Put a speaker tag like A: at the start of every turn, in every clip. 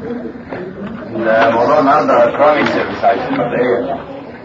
A: الموضوع النهارده كرونيك سيرفيسايتس مبدئيا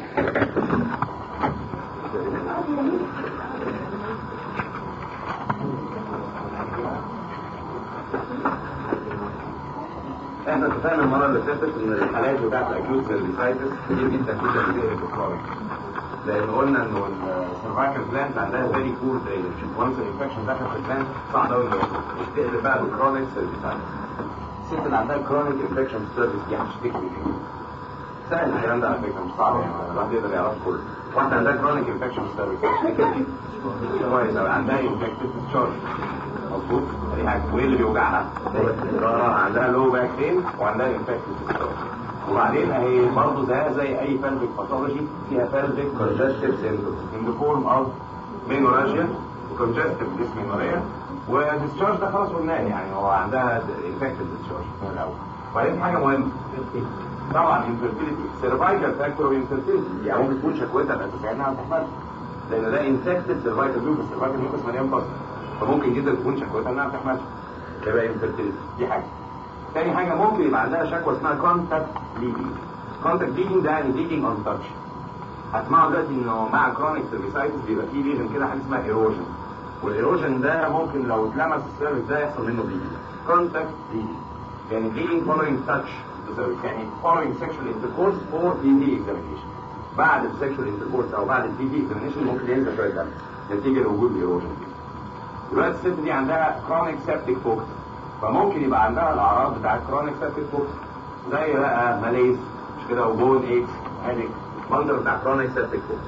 A: احنا اتفقنا المره اللي فاتت ان الحالات بتاعت الاكيوت سيرفيسايتس كتير جدا جدا بتقلب بالكرونيك لان قلنا انه السيرفايكال بلانت عندها فيري بور درينج وانس الانفكشن دخل في البلانت صعب قوي انه يخرج تقلب بقى بالكرونيك سيرفيسايتس الست اللي عندها كرونيك انفكشن سيرفيس دي هتشتكي من ايه؟ سهل الكلام ده على فكره مش صعب يعني الواحد يقدر يعرف كله واحده عندها كرونيك انفكشن سيرفيس هتشتكي من ايه؟ كويس قوي عندها انفكتيف تشارج مظبوط دي حاجه وايه اللي بيوجعها؟ عندها لو باك بين وعندها انفكتيف تشارج وبعدين هي برضه زيها زي اي فالفيك باثولوجي فيها فالفيك كونجستيف سيندروم ان ذا فورم اوف مينوراجيا وكونجستيف ديسمينوريا والديسشارج ده خلاص قلناه يعني هو عندها انفكتيف ديسشارج من الاول وبعدين حاجه مهمه طبعا انفيرتيليتي سيرفايكال فاكتور انفيرتيليتي يعني ممكن تكون شكوتها الاساسيه انها بتحمل لان ده انفكتيف سيرفايكال لوبس السيرفايكال لوبس مليان بصل فممكن جدا تكون شكوتها انها بتحمل تبقى انفيرتيليتي دي حاجه تاني حاجة ممكن يبقى عندها شكوى اسمها كونتاكت بليدنج كونتاكت بليدنج ده يعني بليدنج اون تاتش هتسمعوا دلوقتي انه مع كرونيك سيرفيسايتس بيبقى فيه ليجن كده حاجه اسمها ايروجن والايروجن ده ممكن لو اتلمس السيرفيس ده يحصل منه بليدنج كونتاكت بليدنج يعني بليدنج فولوينج تاتش يعني فولوينج سيكشوال انتركورس اور بي دي اكزامينيشن بعد السيكشوال انتركورس او بعد البي دي اكزامينيشن ممكن ينزل شويه دم نتيجه لوجود الايروجن دلوقتي الست دي عندها كرونيك سيبتيك فوكس فممكن يبقى عندها الاعراض بتاعت كرونيك سيبتيك فوكس زي بقى ماليز مش كده وبون ايكس هيديك منظر بتاع كرونيك سيبتيك فوكس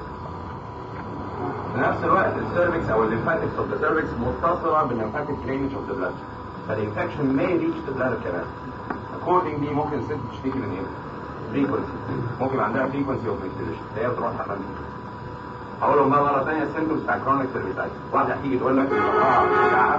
A: في نفس الوقت السيرفكس او الليمفاتكس اوف ذا سيرفكس متصله بالليمفاتيك درينج اوف ذا بلاد فالانفكشن may reach the bladder canal accordingly ممكن الست تشتكي من ايه؟ frequency ممكن عندها frequency of menstruation هي بتروح حمام اقول لهم بقى مره ثانيه السيمتومز بتاع كرونيك سيرفيسايتس واحده هتيجي تقول لك اه بتاعها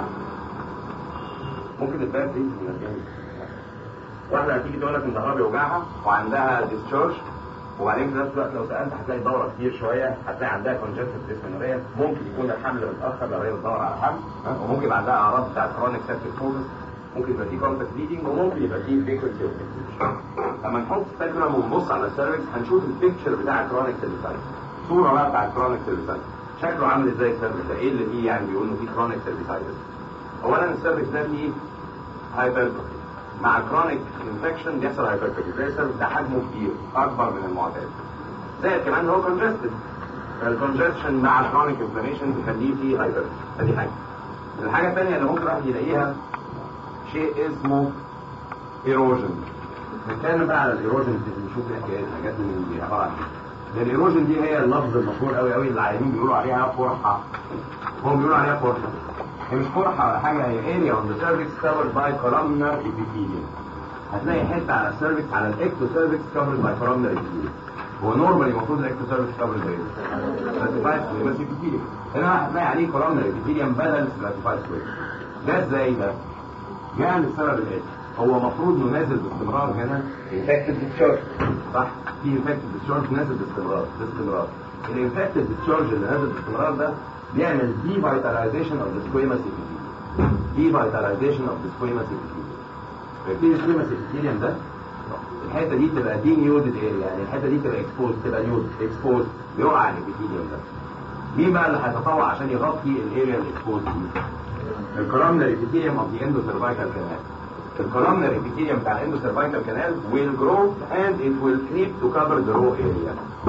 A: ممكن الباب دي من الجنب واحدة هتيجي تقول لك ان ظهرها بيوجعها وعندها ديسشارج وبعدين في نفس الوقت لو سألت هتلاقي دورة كتير شوية هتلاقي عندها كونجكتيف ديسمنوريا ممكن يكون الحمل متأخر لو هي بتدور على حمل وممكن يبقى عندها أعراض بتاعت كرونيك سيبتيك فوكس ممكن يبقى فيه كونتاكت بليدنج وممكن يبقى فيه فريكونسي اوف لما نحط سبيكترم ونبص على السيرفكس هنشوف البيكتشر بتاع كرونيك سيرفيسايتس صورة بقى بتاع كرونيك سيرفيسايتس شكله عامل ازاي السيرفكس ده ايه اللي فيه يعني بيقول انه فيه كرونيك سيرفيسايتس اولا السيرفكس ده فيه هايبرتروفي مع كرونيك انفكشن بيحصل هايبرتروفي زي السيرفس ده حجمه كبير اكبر من المعتاد زائد كمان هو كونجستد الكونجستشن مع الكرونيك انفلاميشن بيخليه فيه هايبرتروفي ادي حاجه الحاجه الثانيه اللي ممكن الواحد يلاقيها شيء اسمه ايروجن نتكلم بقى على الايروجن نشوف ايه الحاجات اللي عباره عن ايه الايروجن دي هي اللفظ المشهور قوي قوي اللي العيانين بيقولوا عليها قرحه هم بيقولوا عليها قرحه هي مش قرحة ولا حاجة هي area on the cervix covered by columnar epithelium هتلاقي حتة على السيرفكس على الاكتو سيرفكس covered by columnar epithelium هو نورمالي المفروض الاكتو سيرفكس covered by stratified squamous epithelium هنا هتلاقي عليه columnar epithelium بدل stratified squamous ده ازاي ده؟ جاء للسبب الاتي هو المفروض انه نازل باستمرار هنا infected discharge صح؟ في infected discharge نازل باستمرار باستمرار الانفكتد discharge اللي نازل باستمرار ده بيعمل devitalization of the squamous epithelium devitalization of the squamous epithelium فيبتدي squamous epithelium ده الحته دي تبقى denuded area يعني الحته دي تبقى exposed تبقى nude exposed بيقع الابيثيليوم ده مين بقى اللي هيتطوع عشان يغطي الاريا الاكسبوز دي؟ الكولومنر epithelium of the endocervical canal الكولومنر epithelium بتاع الاندوسيرفايكال canal will grow and it will creep to cover the raw area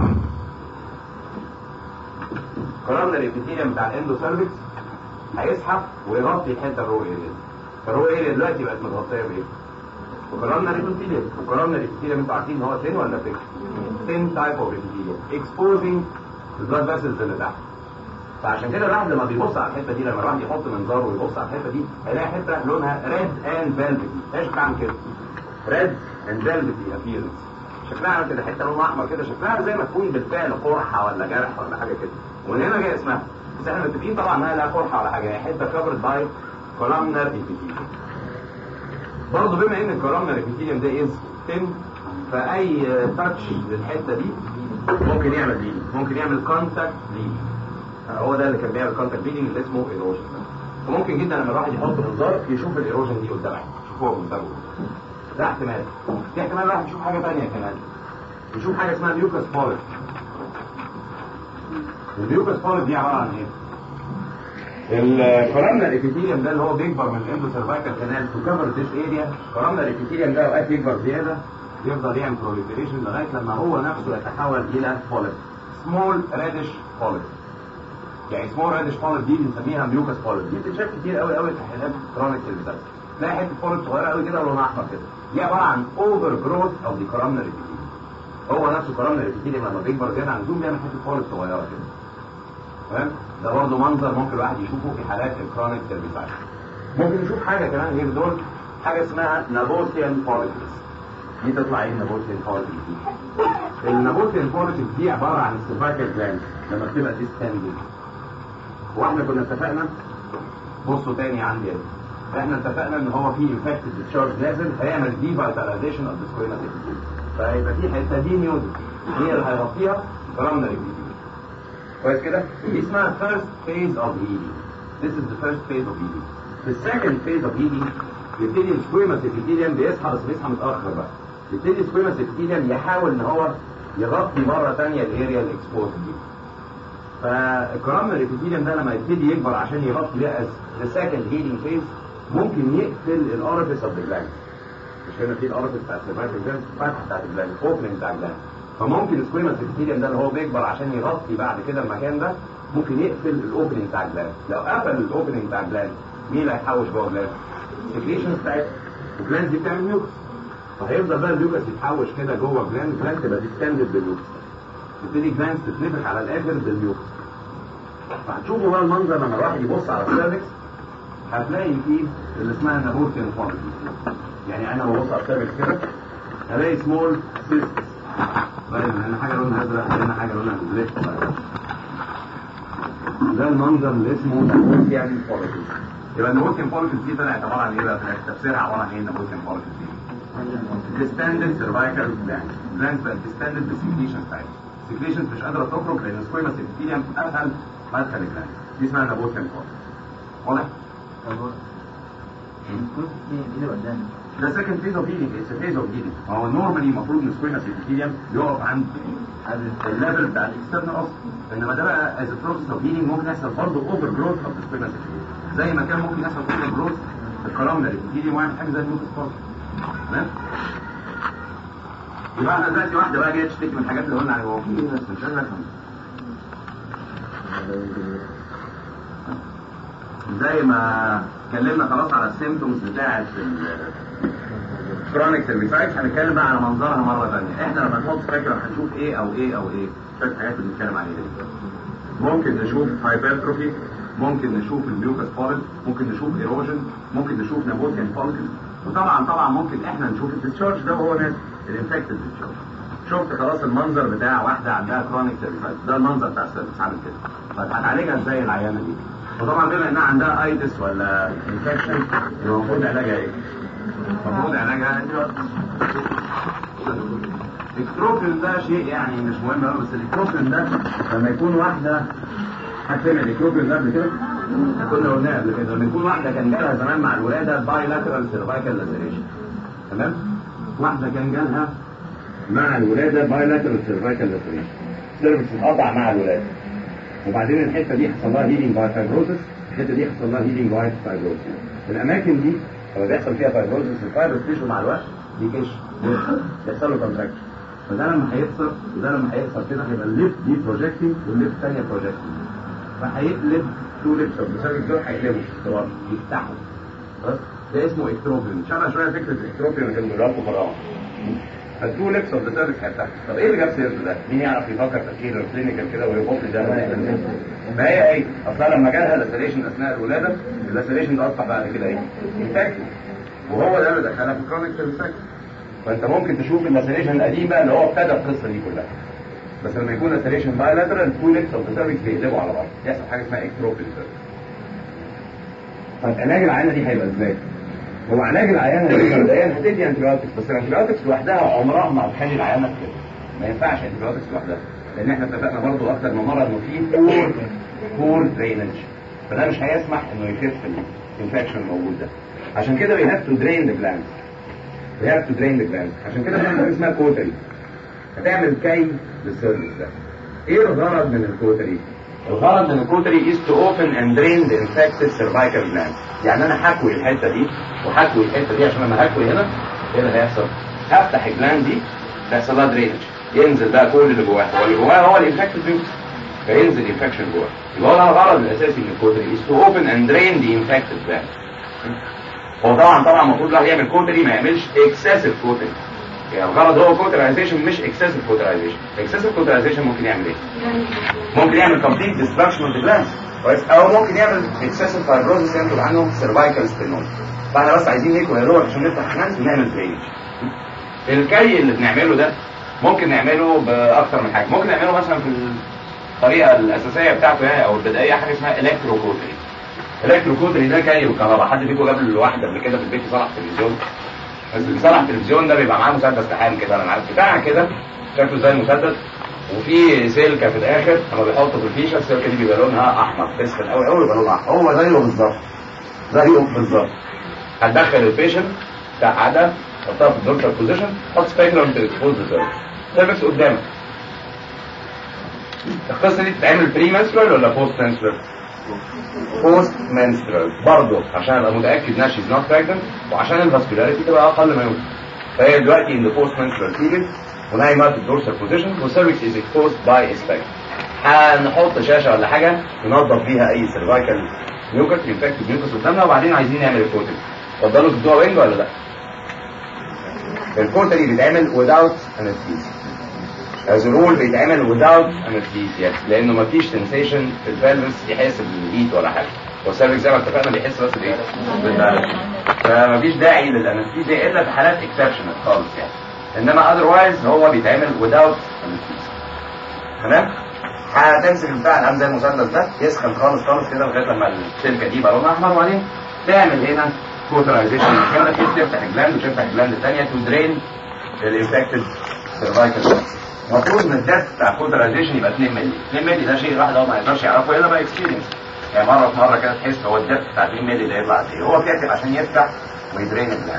A: الكولومنر epithelium بتاع الاندوسيرفكس هيسحب ويغطي الحته الرو اريا الرو اريا دلوقتي بقت متغطيه بايه؟ وكولومنر epithelium الكولومنر epithelium انتوا عارفين ان هو ثين ولا ثيك؟ ثين تايب اوف epithelium exposing البلاد فاسلز اللي تحت فعشان كده الواحد لما بيبص على الحته دي لما الواحد يحط منظاره ويبص على الحته دي هيلاقي حته لونها ريد اند فيلفتي ايش بتعمل كده؟ ريد اند فيلفتي ابييرنس شكلها عامل كده حته لونها احمر كده شكلها زي ما تكون بالفعل قرحه ولا جرح ولا حاجه كده ومن هنا جاي اسمها بس احنا متفقين طبعا انها لا قرحه ولا حاجه هي حته كفرد باي كولامنر epithelium برضه بما ان الكولامنر epithelium ده از تن فاي تاتش للحته دي ممكن يعمل بليدنج ممكن يعمل كونتاكت بليدنج هو ده اللي كان بيعمل كونتاكت بليدنج اللي اسمه ايروجن وممكن جدا لما الواحد يحط منظار يشوف الايروجن دي قدام عينه يشوفوها قدامه ده احتمال في احتمال واحد يشوف حاجه ثانيه كمان يشوف حاجه اسمها ميوكس بوليب الميوكس بوليب دي عباره عن ايه؟ الكورامنا الابيثيليوم ده اللي هو بيكبر من الاندو سيرفايكال كانال تو كفر ذيس اريا الكورامنا الابيثيليوم ده اوقات يكبر زياده يفضل يعمل بروليفريشن لغايه لما هو نفسه يتحول الى بوليب سمول ريدش بوليب يعني سمول ريدش بوليب دي بنسميها ميوكس بوليب دي بتتشاف كتير قوي قوي في حالات كرونيك البساس تلاقي حته بوليب صغيره قوي كده ولونها احمر كده دي عباره عن اوفر جروث او دي كورامنا الابيثيليوم هو نفسه كورامنا الابيثيليوم لما بيكبر زياده عن اللزوم بيعمل حته بوليب صغيره كده فاهم ده برضه منظر ممكن الواحد يشوفه في حالات الكرونيك تربيسايت ممكن نشوف حاجه كمان غير دول حاجه اسمها نابوتيان فوليكلز دي تطلع ايه النابوتيان فوليكلز دي النابوتيان فوليكلز دي عباره عن السيرفايكال جلاند لما بتبقى ديستندد واحنا كنا اتفقنا بصوا تاني عندي هنا احنا اتفقنا ان هو في انفكتد ديسشارج نازل هيعمل دي فيتاليزيشن اوف ديسكوينس فهيبقى في حته دي نيوز هي اللي هيغطيها كلامنا ريبيت كويس كده دي اسمها first phase of healing this is the first phase of healing the second phase of healing يبتدي السكويمس ابيثيليوم بيصحى بس بيصحى متاخر بقى يبتدي السكويمس ابيثيليوم يحاول ان هو يغطي مره ثانيه الاريا الاكسبوز دي فالكرام الابيثيليوم ده لما يبتدي يكبر عشان يغطي بقى the second healing phase ممكن يقفل الاورفيس اوف ذا جلاند مش هنا في الاورفيس بتاع السيرفايكال جلاند الفتحه بتاعت الجلاند الاوبننج بتاع الجلاند فممكن السكويمس ابيثيليوم ده اللي هو بيكبر عشان يغطي بعد كده المكان ده ممكن يقفل الاوبننج بتاع الجلاند لو قفل الاوبننج بتاع الجلاند مين اللي هيحوش جوه الجلاند؟ السكريشنز بتاعتها الجلاند دي بتعمل ميوكس فهيفضل بقى الميوكس يتحوش كده جوه الجلاند الجلاند تبقى ديستندد بالميوكس تبتدي الجلاند تتنفخ على الاخر بالميوكس فهتشوفوا بقى المنظر لما الواحد يبص على السيرفكس هتلاقي فيه اللي اسمها نابوتيان فونتي يعني انا ببص على السيرفكس كده هلاقي سمول سيست طيب هنا حاجه لونها ازرق هنا حاجه لونها بليك ده المنظر اللي اسمه نابوتيان فوليكل يبقى النابوتيان فوليكل دي طلعت عباره عن ايه بقى؟ تفسيرها عباره عن ايه النابوتيان فوليكل دي؟ ديستندد سيرفايكال جلاند جلاند بقت ديستندد بالسكريشن بتاعتها السكريشن مش قادره تخرج لان السكويمس ابيثيليوم قفل مدخل الجلاند دي اسمها نابوتيان فوليكل واضح؟ ده سكند فيز اوف هيلينج اتس فيز اوف هيلينج هو نورمالي المفروض ان سكوينس ابيثيليوم يقف عند الليفل بتاع الاكسترنال اصلا انما ده بقى از بروسس اوف هيلينج ممكن يحصل برضه اوفر جروث اوف سكوينس زي ما كان ممكن يحصل اوفر جروث في الكرامنا الابيثيليوم ويعمل حاجه زي الموت سبورت تمام يبقى احنا دلوقتي واحده بقى جايه تشتكي من الحاجات اللي قلنا عليها هو في ناس مش قادره افهم زي ما اتكلمنا خلاص على السيمتومز بتاعه الكرونيك سيرفيسايتس هنتكلم بقى على منظرها مره ثانيه احنا لما نحط فكره هنشوف ايه او ايه او ايه شويه حاجات بنتكلم عليها دي ممكن نشوف هايبرتروفي ممكن نشوف الميوكس بوليب ممكن نشوف ايروجن ممكن نشوف نابوتيان فولكل وطبعا طبعا ممكن احنا نشوف الديسشارج ده وهو نازل الانفكتد ديسشارج شفت خلاص المنظر بتاع واحده عندها كرونيك سيرفيسايتس ده المنظر بتاع السيرفيس عامل كده فهتعالجها ازاي العيانه دي وطبعا بما انها عندها ايدس ولا انفكشن يبقى المفروض علاجها ايه؟ المفروض علاجها الاكتروفين ده شيء يعني مش مهم قوي بس الاكتروفين ده لما يكون واحده هتسمع الاكتروفين ده قبل كده؟ كنا قلناه قبل كده لما يكون واحده كان جالها زمان مع الولاده باي لاترال سيرفايكال لاسيريشن تمام؟ واحده كان جالها مع الولاده باي لاترال سيرفايكال لاسيريشن سيرفكس اتقطع مع الولاده وبعدين الحته دي حصل لها هيلينج باي فايبروزس الحته دي حصل لها هيلينج باي فايبروزس الاماكن دي لما بيحصل فيها فايبروزس الفايبر تيشو مع الوقت بيكش بيحصل له كونتراكشن فده لما هيكسر وده لما هيكسر كده هيبقى الليفت دي بروجكتنج والليفت الثانيه بروجكتنج فهيقلب تو ليفت اوف ذا دول هيقلبوا استوار يفتحوا بس ده اسمه اكتروبين شبه شويه فكره الاكتروبين اللي كانوا بيقولوا لكم فراغ فالتو ليبس اوف ذا سيرفكس هيفتحوا طب ايه اللي جاب سيرفكس ده؟ مين يعرف يفكر تفكير كلينيكال كده ويبص ده ما هي ايه؟ اصلا لما جالها لاسيريشن اثناء الولاده اللاسيريشن ده اصبح بعد كده ايه؟ انفكتد وهو ده اللي دخلها في كرونيك سيرفكس فانت ممكن تشوف اللاسيريشن القديم بقى اللي هو ابتدى القصه دي كلها بس لما يكون لاسيريشن بايلاترال تو ليبس اوف ذا سيرفكس بيقلبوا على بعض يحصل حاجه اسمها اكتروبين طب علاج العيانه دي هيبقى ازاي؟ هو علاج العيانه دي مبدئيا هتدي انتيبيوتكس بس الانتيبيوتكس لوحدها عمرها ما هتخلي العيانه كده ما ينفعش انتيبيوتكس لوحدها لان احنا اتفقنا برضو اكتر من مره انه في بور بور درينج فده مش هيسمح انه يخف الانفكشن الموجود ده عشان كده we have to drain the glands we have to drain the gland عشان كده بنعمل حاجه اسمها كوتري هتعمل كي للسيرفس ده ايه الغرض من الكوتري؟ الغرض من الكوتري is to open and drain the infected cervical gland يعني انا هكوي الحته دي وهكوي الحته دي عشان لما هكوي هنا ايه اللي هيحصل؟ هفتح الجلاند دي تحصل لها درينج ينزل بقى كل اللي جواها هو اللي جواها هو الانفكتد ميوكس فينزل الانفكشن جواها يبقى هو ده الغرض الاساسي من الكوتري is to open and drain the infected gland هو طبعا طبعا المفروض الواحد يعمل كوتري ما يعملش اكسسيف كوتري يعني الغرض هو كوترايزيشن مش اكسسيف كوترايزيشن اكسسيف كوترايزيشن ممكن يعمل ايه ممكن يعمل كومبليت ديستراكشن اوف ذا جلاند كويس او ممكن يعمل اكسسيف فايبروزس ينتج عنه سيرفايكال ستينوز فاحنا بس عايزين نيكو يا عشان نفتح الجلاند ونعمل درينج الكي اللي بنعمله ده ممكن نعمله باكثر من حاجه ممكن نعمله مثلا في الطريقه الاساسيه بتاعته يعني او البدائيه حاجه اسمها الكترو كوتري الكترو كوتري ده كي بالكهرباء حد فيكم جاب له واحد قبل كده في البيت يصلح تلفزيون بس اللي بيصلح التلفزيون ده بيبقى معاه مسدس تحام كده انا عارف بتاع كده شكله زي المسدس وفي سلكه في الاخر لما بيحطوا في الفيشه السلكه دي بيبقى لونها احمر تسخن قوي قوي يبقى لونها احمر هو زيه بالظبط زيه بالظبط هتدخل البيشنت بتاع عدد حطها في الدورسال بوزيشن حط سبيكولم تكسبوز سيرفكس سيرفكس قدامك القصه دي بتتعمل بري منسترال ولا بوست منسترال؟ بوست منسترال برضه عشان ابقى متاكد انها شيز نوت براجننت وعشان الفاسكولاريتي تبقى اقل ما يمكن فهي دلوقتي ان بوست منسترال بيريد ونايمه في الدورسال بوزيشن والسيرفكس از اكسبوزد باي اسبكت هنحط شاشه ولا حاجه ننظف بيها اي سيرفايكال ميوكس انفكتد ميوكس قدامنا وبعدين عايزين نعمل الكوتنج اتفضلوا تدوها وينج ولا لا؟ الكوتري بيتعمل without anesthesia as a rule بيتعمل without anesthesia لانه مفيش sensation في الفالفس يحس بالهيت ولا حاجه والسيرفكس زي ما اتفقنا بيحس بس بايه؟ بالبالانس فمفيش داعي للانستيزيا الا في حالات اكسبشنال خالص يعني انما اذروايز هو بيتعمل without anesthesia تمام؟ هتمسك البتاع العام زي المسدس ده يسخن خالص خالص كده لغايه لما السلكه دي يبقى لونها احمر وبعدين تعمل هنا كوترايزيشن كده تفتح الجلاند وتفتح الجلاند الثانيه تو درين الانفكتد سيرفايكال المفروض ان الديث بتاع الكوترايزيشن يبقى 2 مللي 2 مللي ده شيء الواحد هو ما يقدرش يعرفه الا بقى اكسبيرينس يعني مره في مره كده تحس هو الديث بتاع 2 مللي ده يطلع قد ايه هو كاتب عشان يفتح ويدرين الجلاند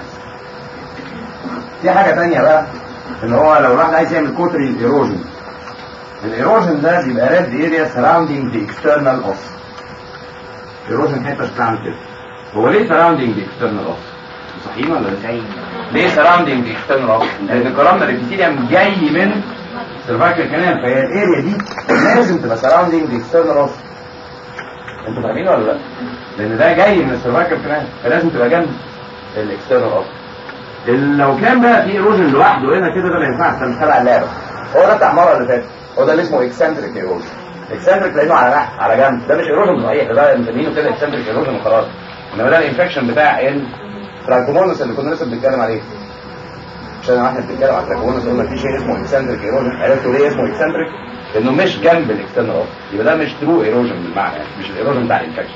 A: في حاجه ثانيه بقى ان هو لو الواحد عايز يعمل كوتري ايروجن الايروجن ده بيبقى ريد اريا سراوندينج ذا اكسترنال اوس ايروجن حته بتعمل كده هو ليه سراوندينج ذا اكسترنال اوس صحيح ولا لا ليه سراوندينج ذا اكسترنال اوس لان الكرامنا الابيثيليوم جاي من سيرفايكال كانال فهي الاريا دي لازم تبقى سراوندينج ذا اكسترنال اوس انتوا فاهمين ولا لا لان ده جاي من السيرفايكال كانال فلازم تبقى جنب الاكسترنال اوس لو كان بقى في ايروجن لوحده هنا كده ده ما ينفعش ده مش تبع اللعبه هو ده بتاع المره اللي فاتت هو ده اللي اسمه اكسنتريك ايروجن اكسنتريك لانه على ناحيه على جنب ده مش ايروجن صحيح ده مسمينه كده اكسنتريك ايروجن وخلاص انما ده الانفكشن بتاع التراكومونس اللي كنا لسه بنتكلم عليه عشان احنا بنتكلم على التراكومونس قلنا في شيء اسمه اكسنتريك ايروجن عرفتوا ليه اسمه اكسنتريك؟ لانه مش جنب الاكسترنال اوف يبقى ده مش ترو ايروجن بالمعنى يعني مش الايروجن بتاع الانفكشن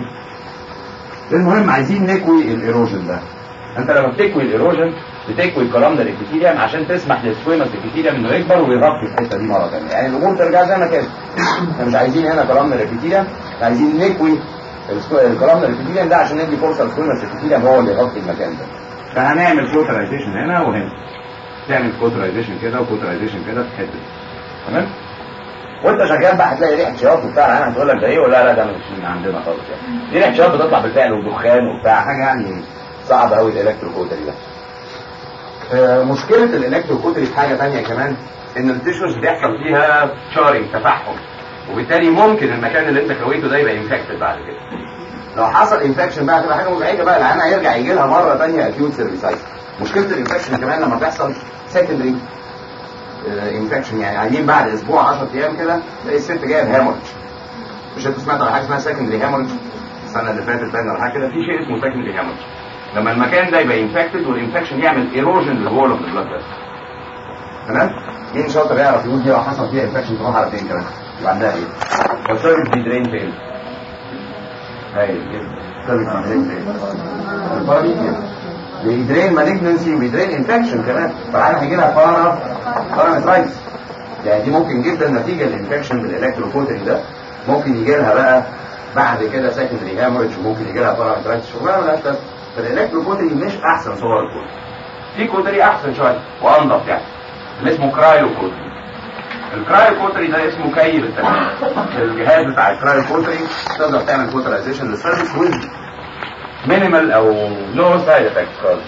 A: المهم عايزين نكوي الايروجن ده انت لما بتكوي الايروجن بتكوي الكلام الابيثيليوم عشان تسمح للسويمس الابيثيليوم انه يكبر ويغطي الحته دي مره ثانيه يعني الامور ترجع زي ما كانت احنا مش عايزين هنا كلام الابيثيليوم عايزين نكوي الكلام الابيثيليوم ده عشان ندي فرصه للسويمس الابيثيليوم هو اللي يغطي المكان ده فهنعمل كوترايزيشن هنا وهنا تعمل كوترايزيشن كده وكوترايزيشن كده في الحته دي تمام وانت شغال بقى هتلاقي ريحه شياط وبتاع انا هتقول لك ده ايه ولا لا ده مش من عندنا خالص يعني دي ريحه شياط بتطلع بالفعل ودخان وبتاع حاجه يعني صعبه قوي الالكترو كوتري ده آه مشكله الالكترو كوتري في حاجه ثانيه كمان ان التيشوز بيحصل فيها شارنج تفحم وبالتالي ممكن المكان اللي انت كويته ده يبقى انفكتد بعد كده لو حصل انفكشن بقى تبقى حاجه مزعجه بقى العيان هيرجع يجي لها مره ثانيه اكيوت سيرفيسايتس مشكله الانفكشن كمان لما بيحصل سكندري انفكشن يعني عايزين بعد اسبوع 10 ايام كده تلاقي الست جايه بهامورج مش انت سمعت على حاجه اسمها سكندري هامورج السنه اللي فاتت باين ولا حاجه كده في شيء اسمه سكندري هامورج لما المكان ده يبقى انفكتد والانفكشن يعمل ايروجن للوول اوف ذا بلاد تمام مين شاطر يعرف يقول دي لو حصل فيها انفكشن تروح على فين كمان يبقى عندها ايه والسيرفيس بيدرين فين هايل جدا السيرفيس بيدرين فين البارابيتيا بيدرين مالجنسي وبيدرين انفكشن كمان فالعيان هيجي لها بارا بارامترايتس يعني دي ممكن جدا نتيجه الانفكشن بالالكتروكوتنج ده ممكن يجي لها بقى بعد كده سكندري هامورج وممكن يجي لها بارامترايتس شغلانه مالهاش لازمه فالالكتروكوتنج مش احسن صور الكوتنج في كوتري احسن شويه وانضف يعني اللي اسمه كرايو كوتري الكرايو كوتري ده اسمه كي بالتنفيذ الجهاز بتاع الكرايو كوتري تقدر تعمل كوترايزيشن للسيرفيس ويز مينيمال او نو سايد افكت خالص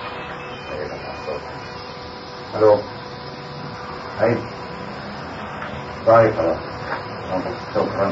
A: الو ايوه طيب خلاص شكرا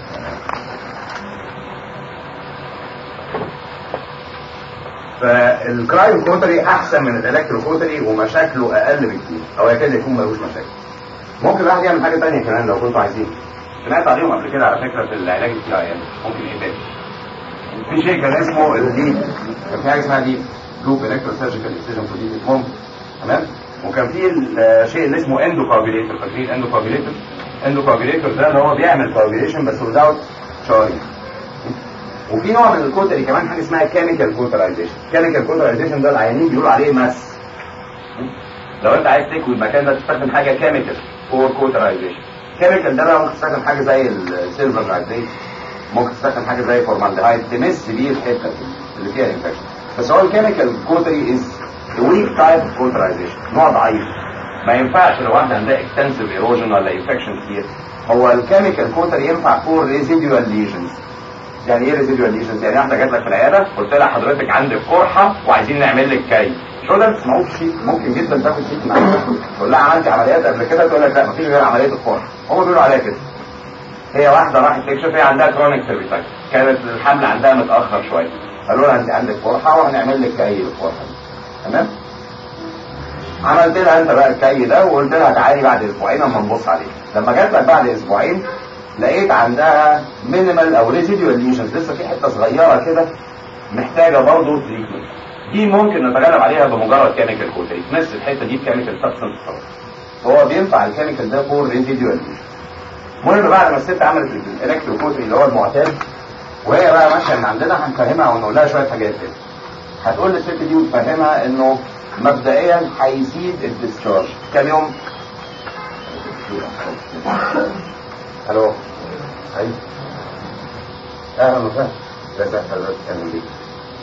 A: فالكرايو كوتري احسن من الالكترو كوتري ومشاكله اقل بكتير او يكاد يكون ملوش مشاكل ممكن الواحد يعمل حاجه ثانيه كمان لو كنتوا عايزين سمعت عليهم قبل كده على فكره في العلاج الكلى يعني ممكن ايه تاني في شيء كان اسمه الليد كان في حاجه اسمها ليد لوب الكترو سيرجيكال اكسجن بوليتيك ممكن تمام وكان في الشيء اللي اسمه اندو كوابيليتور فاكرين اندو كوابيليتور اندو كوابيليتور ده اللي هو بيعمل كوابيليشن بس وزاوت شاري وفي نوع من الكوتري كمان حاجه اسمها كيميكال كوترايزيشن كيميكال كوترايزيشن ده العيانين بيقولوا عليه ماس لو انت عايز تكوي المكان ده تستخدم حاجه كيميكال فور كوترايزيشن كيميكال ده بقى ممكن تستخدم حاجه زي السيلفر نايتريت ممكن تستخدم حاجه زي فورمالدهايد تمس بيه الحته اللي فيها انفكشن بس هو الكيميكال كوتري از ويك تايب كوترايزيشن نوع ضعيف ما ينفعش لو واحده عندها اكستنسيف ايروجن ولا انفكشن كتير هو الكيميكال كوتري ينفع فور ريزيديوال ليجنز يعني ايه ريزيديوال ليجنز يعني واحده جات لك في العياده قلت لها حضرتك عندك قرحه وعايزين نعمل لك كي شو ده بتسمعوه في شيء ممكن جدا تاخد شيء معاك تقول لها عملتي عمليات قبل كده تقول لك لا مفيش غير عمليه القرحه هم بيقولوا عليها كده هي واحده راحت تكشف هي عندها كرونيك سيرفيسايتس كانت الحمل عندها متاخر شويه قالوا لها انت عندك قرحه وهنعمل لك كي للقرحه دي تمام عملت لها انت بقى الكي ده وقلت لها تعالي بعد اسبوعين اما نبص عليه لما جات لك بعد اسبوعين لقيت عندها مينيمال او ريزيديوال ليجنز لسه في حته صغيره كده محتاجه برضه تريتمنت دي ممكن نتغلب عليها بمجرد كيميكال كوتري تمس الحته دي بكيميكال سبستنس خلاص هو بينفع الكيميكال ده فور ريزيديوال ليجنز المهم بعد ما الست عملت الالكترو كوتري اللي هو المعتاد وهي بقى ماشيه من عندنا هنفهمها ونقول لها شويه حاجات كده هتقول للست دي وتفهمها انه مبدئيا هيزيد الديسشارج كام يوم الو ايوه اهلا وسهلا لا تحت حضرتك اهلا بيك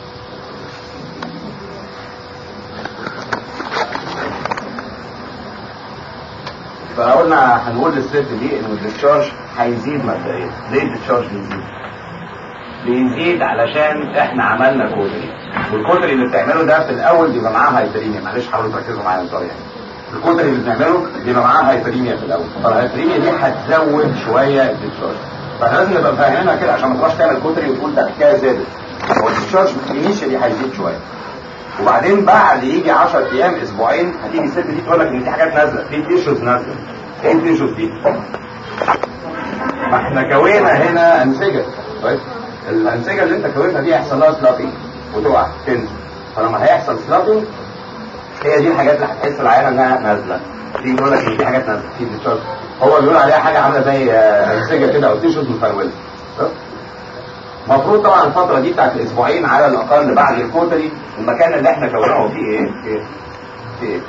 A: فقلنا هنقول للست دي انه الديسشارج هيزيد مبدئيا ليه الديسشارج بيزيد؟ بيزيد علشان احنا عملنا كوتري والكوتري اللي بتعمله ده في الاول بيبقى معاه هايبريميا معلش حاولوا تركزوا معايا الطريقه يعني الكوتري اللي بنعمله بيبقى معاه هايبريميا في الاول فالهايبريميا دي هتزود شويه الديسشارج فلازم نبقى فاهمينها كده عشان ما تروحش تعمل كوتري وتقول ده الحكايه زادت هو الديسشارج انيشالي هيزيد شويه وبعدين بعد يجي 10 ايام اسبوعين هتيجي الست دي تقول لك ان في حاجات نازله في تيشوز نازله ايه التيشوز دي؟ ما احنا كوينا هنا انسجه كويس الانسجه اللي انت كونتها دي هيحصل لها سلابينج وتقع تنزل فلما هيحصل سلابينج هي دي الحاجات اللي هتحس العينه انها نازله دي يقول لك ان في حاجات نازله في ديتشارج هو بيقول عليها حاجه عامله زي انسجه كده او تيشوز مفروله المفروض طبعا الفتره دي بتاعت الاسبوعين على الاقل بعد الكوتري المكان اللي احنا كوناه فيه ايه؟ ايه؟ في ايه؟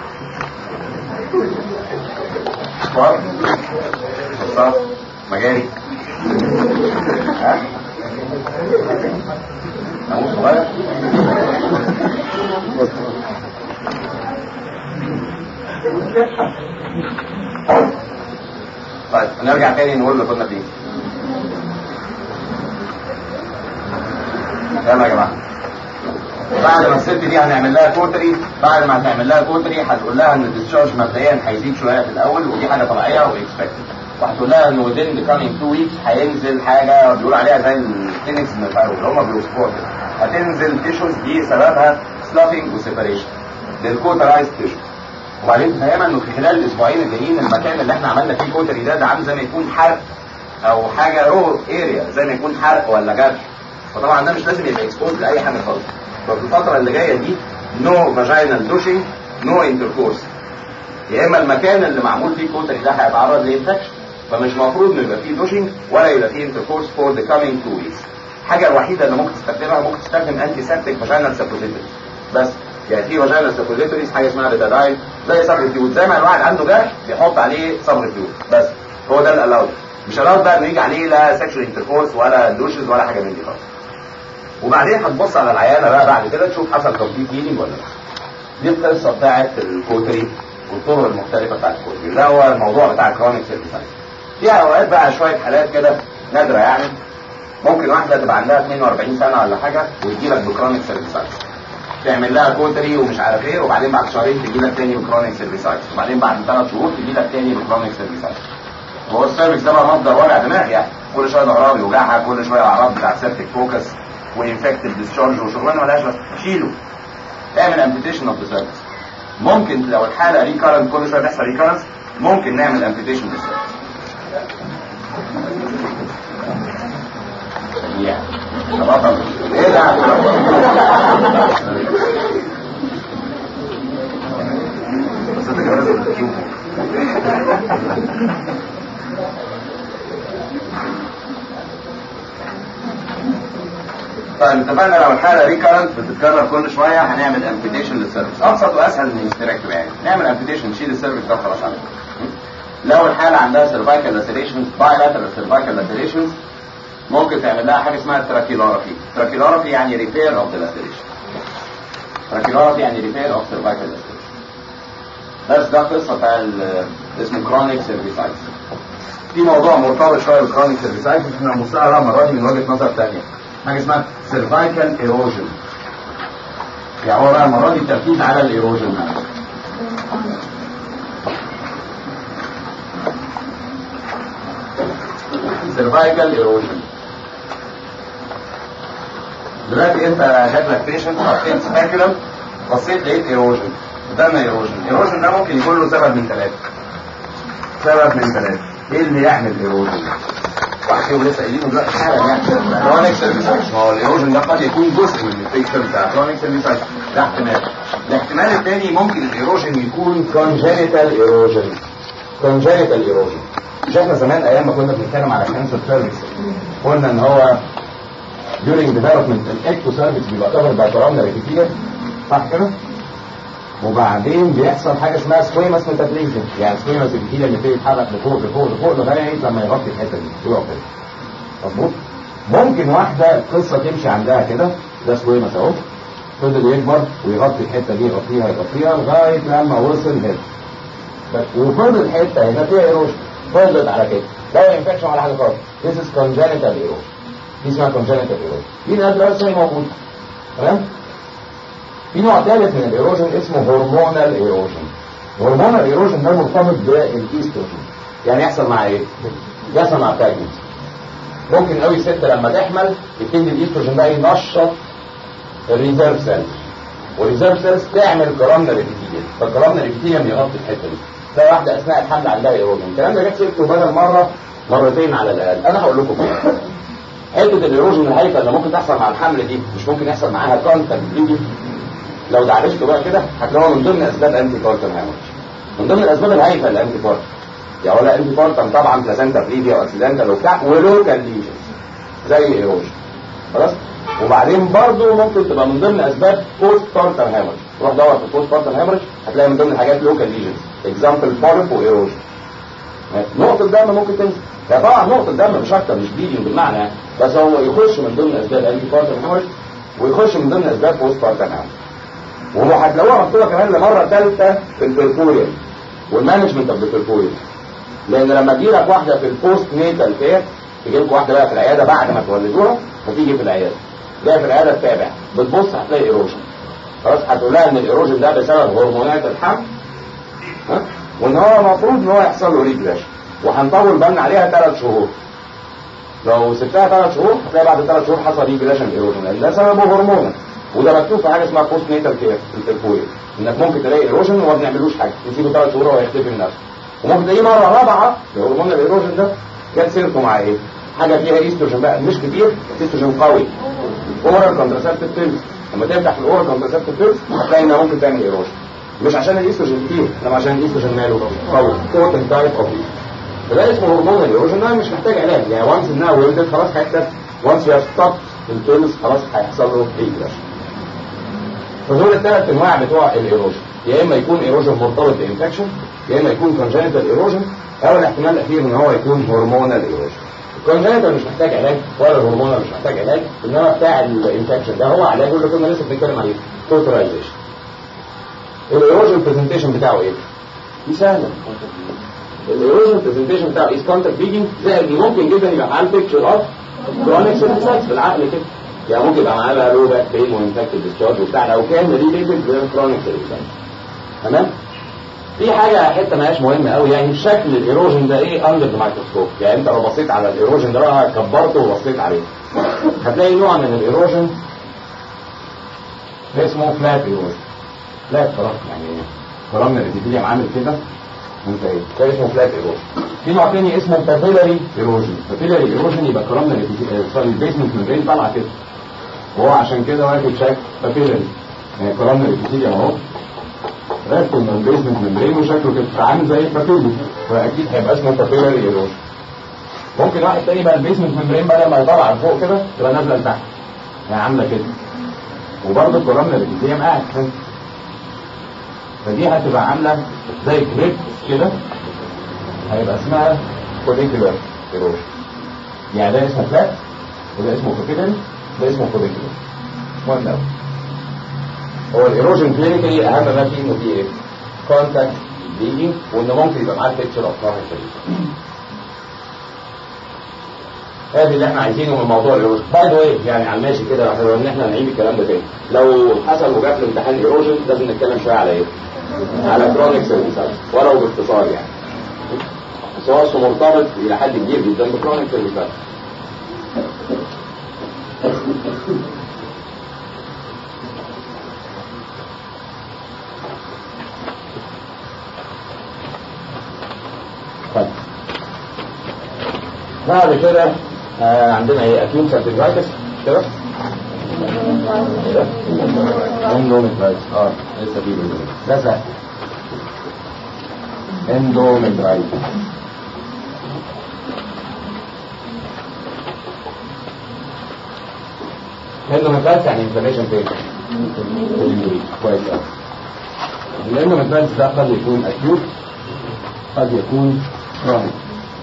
A: صار صار مجاري ها؟ ناموس صغير طيب نرجع تاني نقول اللي كنا فيه يلا يا جماعه بعد ما الست دي هنعمل لها كوتري بعد ما هتعمل لها كوتري هتقول لها ان الديسشارج مبدئيا هيزيد شويه في الاول ودي حاجه طبيعيه واكسبكتد وهتقول لها انه within the coming two weeks هينزل حاجه بيقولوا عليها زي الكلينكس من الفايروس اللي هم بيوصفوها كده هتنزل تيشوز دي سببها سلافينج وسيبريشن للكوترايز تيشو وبعدين تفهمها انه في خلال الاسبوعين الجايين المكان اللي احنا عملنا فيه كوتري ده ده عامل زي ما يكون حرق او حاجه رو اريا زي ما يكون حرق ولا جرح فطبعا ده مش لازم يبقى اكسبوز لاي حاجه خالص ففي الفتره اللي جايه دي نو فاجينال دوشنج نو انتركورس يا اما المكان اللي معمول فيه كوتري ده هيتعرض لانفكشن فمش مفروض انه يبقى فيه دوشنج ولا يبقى فيه انتركورس فور ذا كامينج تو ويكس الحاجه الوحيده اللي ممكن تستخدمها ممكن تستخدم انتي سيبتيك فاجينال سبوزيتوري بس يعني في فاجينال سبوزيتوريز حاجه اسمها بيتاداين زي سبريتيود زي ما الواحد عنده جرح بيحط عليه سبريتيود بس هو ده الالاود مش الاود بقى انه يجي عليه لا سكشوال انتركورس ولا دوشز ولا حاجه من دي خالص وبعدين هتبص على العيانه بقى بعد كده تشوف حصل كومبليت هيلينج ولا لا دي القصه بتاعت الكوتري والطرق المختلفه بتاعت الكوتري ده هو الموضوع بتاع الكرونيك سيرفيسايتس في اوقات بقى شويه حالات كده نادره يعني ممكن واحده تبقى عندها 42 سنه ولا حاجه ويجي لك بكرونيك سيرفيسايتس تعمل لها كوتري ومش عارف ايه وبعدين بعد شهرين تجي لك تاني بكرونيك سيرفيسايتس وبعدين بعد ثلاث شهور تجي لك تاني بكرونيك سيرفيسايتس هو السيرفيس ده بقى مصدر وجع دماغ يعني كل شويه ظهرها بيوجعها كل شويه اعراض بتاعت سيرتك فوكس وانفكتيف ديسشارج وشغلانه مالهاش بس شيله اعمل امبيتيشن اوف ذا سيرفيس ممكن لو الحاله ريكارنت كل شويه بيحصل ريكارنس ممكن نعمل امبيتيشن للسيرفيس يعني بطل ايه ده بس انت كمان لازم تشوفه طيب اتفقنا لو الحاله ريكارنت بتتكرر كل شويه هنعمل امبيتيشن للسيرفيس ابسط واسهل من الاستراكتومي يعني نعمل امبيتيشن نشيل السيرفيس ده خلاص على لو الحاله عندها سيرفايكال لاسيريشنز بايلاترال سيرفايكال لاسيريشنز ممكن تعمل لها حاجه اسمها تراكيلورافي تراكيلورافي يعني ريبير اوف ذا لاسيريشن تراكيلورافي يعني ريبير اوف سيرفايكال لاسيريشن بس ده قصه بتاع اسمه كرونيك سيرفيسايتس في موضوع مرتبط شويه بالكرونيك سيرفيسايتس احنا هنبص لها المره دي من وجهه نظر ثانيه حاجه اسمها سيرفايكال ايروجن يعني هو بقى المره دي التركيز على الايروجن سيرفايكال ايروجن دلوقتي انت جات لك بيشنت حطيت سباكولم بصيت لقيت ايروجن قدامنا ايروجن الايروجن ده ممكن يكون له سبب من ثلاثه سبب من ثلاثه ايه اللي يعمل ايروجن واحد فيهم لسه قايلينه دلوقتي حالا يعني كرونيك سيرفيسايتس ما هو الايروجن ده قد يكون جزء من الفيكتور بتاع كرونيك سيرفيسايتس ده احتمال الاحتمال الثاني ممكن الايروجن يكون كونجينيتال ايروجن كونجينيتال ايروجن مش احنا زمان ايام ما كنا بنتكلم على كانسر سيرفيس قلنا ان هو during development الاكتو سيرفيس بيبقى كفر باي كورونا ريتيكيا صح كده؟ وبعدين بيحصل حاجه اسمها سكويماس ميتابليزم يعني سكويماس الكيلة اللي بتبتدي يتحرك لفوق لفوق لفوق لغايه لما يغطي الحته دي يقف كده مظبوط ممكن واحده القصه تمشي عندها كده ده سكويماس اهو فضل يكبر ويغطي الحته دي يغطيها يغطيها لغايه لما وصل هنا بس وفضل حته هنا فيها ايروجن فضلت على كده لا انفكشن ولا حاجه خالص This is congenital erosion دي اسمها congenital erosion دي نازله بس هي موجوده تمام في نوع ثالث من الايروجن اسمه هرمونال ايروجن هرمونال ايروجن ده مرتبط بالايستروجين يعني يحصل مع ايه يحصل مع التاجنس ممكن قوي ست لما تحمل يبتدي الايستروجين ده ينشط الريزيرف سيلز والريزيرف سيلز تعمل كرامنا ريبيتيليا فالكرامنا ريبيتيليا بيغطي الحته دي تلاقي واحده اثناء الحمل عندها ايروجن الكلام ده جت سيرته بدل مره مرتين على الاقل انا هقول لكم حته الايروجن الهايفه اللي ممكن تحصل مع الحمل دي مش ممكن يحصل معاها كونتاكت بليدنج لو دعبسته بقى كده هتلاقوها من ضمن اسباب انتي بارتم هامج من ضمن الاسباب الهايفه الانتي بارتم يعني ولا انتي بارتم طبعا بلازنتا بريفيا واكسيدنتال وبتاع ولوكال ليجنز زي ايروجن خلاص وبعدين برضه ممكن تبقى من ضمن اسباب بوست بارتم هامج روح دور في بوست بارتم هامج هتلاقي من ضمن الحاجات لوكال ليجنز اكزامبل بوليب وايروجن نقطة دم ممكن تنزل ده طبعا نقطة دم مش أكتر مش بليدنج بالمعنى يعني بس هو يخش من ضمن أسباب أنتي بارتم هامج ويخش من ضمن أسباب بوست بارتم هامج وهتلاقوها مكتوبه كمان لمره ثالثه في البرفوريال والمانجمنت اوف البرفوريال لان لما تجي لك واحده في البوست نيتال كير تجي لكم واحده بقى في العياده بعد ما تولدوها فتيجي في العياده جايه في العياده تتابع بتبص هتلاقي ايروجن خلاص هتقول لها ان الايروجن ده بسبب هرمونات الحمل ها وان هو المفروض ان هو يحصل له ريجريشن وهنطول بالنا عليها ثلاث شهور لو سبتها ثلاث شهور هتلاقي بعد ثلاث شهور حصل ريجريشن ايروجن لان ده سببه هرمونات وده مكتوب في حاجه اسمها بوست نيتال كير في البرفوريال انك ممكن تلاقي ايروجن وما بنعملوش حاجه نسيبه ثلاث شهور وهو يختفي من نفسه وممكن تلاقيه مره رابعه هرمون الايروجن ده كان سيرته مع ايه؟ حاجه فيها ايستروجين بقى مش كتير ايستروجين قوي اورال كونتراسبتيف بيلز لما تفتح في الاورال كونتراسبتيف بيلز هتلاقي انها ممكن تعمل ايروجن مش عشان الايستروجين كتير انما عشان الايستروجين ماله قوي بوتنت تايب اوف فده اسمه هرمون الايروجن ده مش محتاج علاج يعني وانس انها ولدت خلاص هيكتب وانس يو ستوب البيلز خلاص هيحصل له ريجريشن فدول الثلاث انواع بتوع الايروجن يا اما يكون ايروجن مرتبط بانفكشن يا اما يكون كونجنتال ايروجن او الاحتمال الاخير ان هو يكون هرمونال ايروجن الكونجنتال مش محتاج علاج ولا الهرمونال مش محتاج علاج انما بتاع الانفكشن ده هو علاجه اللي كنا لسه بنتكلم عليه توتاليزيشن الايروجن برزنتيشن بتاعه ايه؟ دي سهله الايروجن برزنتيشن بتاعه از كونتاكت بيجنج زائد ممكن جدا يبقى معاه بيكتشر اوف كرونيك سيرفيسايتس في العقل كده يعني ممكن يبقى معاه بقى لو باك بين وانفكتد ديسشارج وبتاع لو كان ريليتد بالكرونيك سيرفيسايتس تمام؟ في حاجة حتة ماهياش مهمة قوي يعني شكل الايروجن ده ايه اندر الميكروسكوب يعني انت لو بصيت على الايروجن ده بقى كبرته وبصيت عليه هتلاقي نوع من الايروجن ده اسمه فلات ايروجن فلات خلاص يعني كرامنا الابيثيليوم عامل كده وانت ايه ده اسمه فلات ايروجن في نوع تاني اسمه بابيلاري ايروجن بابيلاري ايروجن يبقى كرامنا الابيثيليوم سوري البيسمنت ممبرين طالعه كده وهو عشان كده واخد شكل بابيلاري يعني كرامنا الابيثيليوم اهو راكب من البيسمنت ممبرين وشكله كده عامل زي البابيلي فاكيد هيبقى اسمه بابيلاري ايروجن ممكن واحد تاني بقى البيسمنت ممبرين بقى لما يطلع لفوق كده تبقى نازله لتحت يعني عامله كده وبرضه الكولومنا الابيثيليوم قاعد كده فدي هتبقى عامله زي كريب كده هيبقى اسمها فوليكولار ايروجن يعني ده اسمه فلات وده اسمه بابيلاري ده اسمه فوليكولار مهم قوي هو الايروجن كلينيكالي اهم ما فيه انه فيه ايه؟ كونتاكت بيجي وانه ممكن يبقى معاه بيكتشر اوف كرونيك هذه اللي احنا عايزينه من موضوع الايروجن باي ذا واي يعني على الماشي كده احنا ان احنا نعيد الكلام ده تاني لو حصل وجات في امتحان ايروجن لازم نتكلم شويه على ايه؟ على كرونيك سيرفيسايتس ولو باختصار يعني بس هو اصله مرتبط الى حد كبير جدا بكرونيك سيرفيسايتس طيب بعد كده آه عندنا ايه اكيوت سيرفيسايتس كده اندوميترايتس اه لسه في ده سهل اندوميترايتس الاندوميترايتس يعني انفلاميشن فين؟ كويس قوي الاندوميترايتس ده قد يكون اكيوت قد يكون كرونيك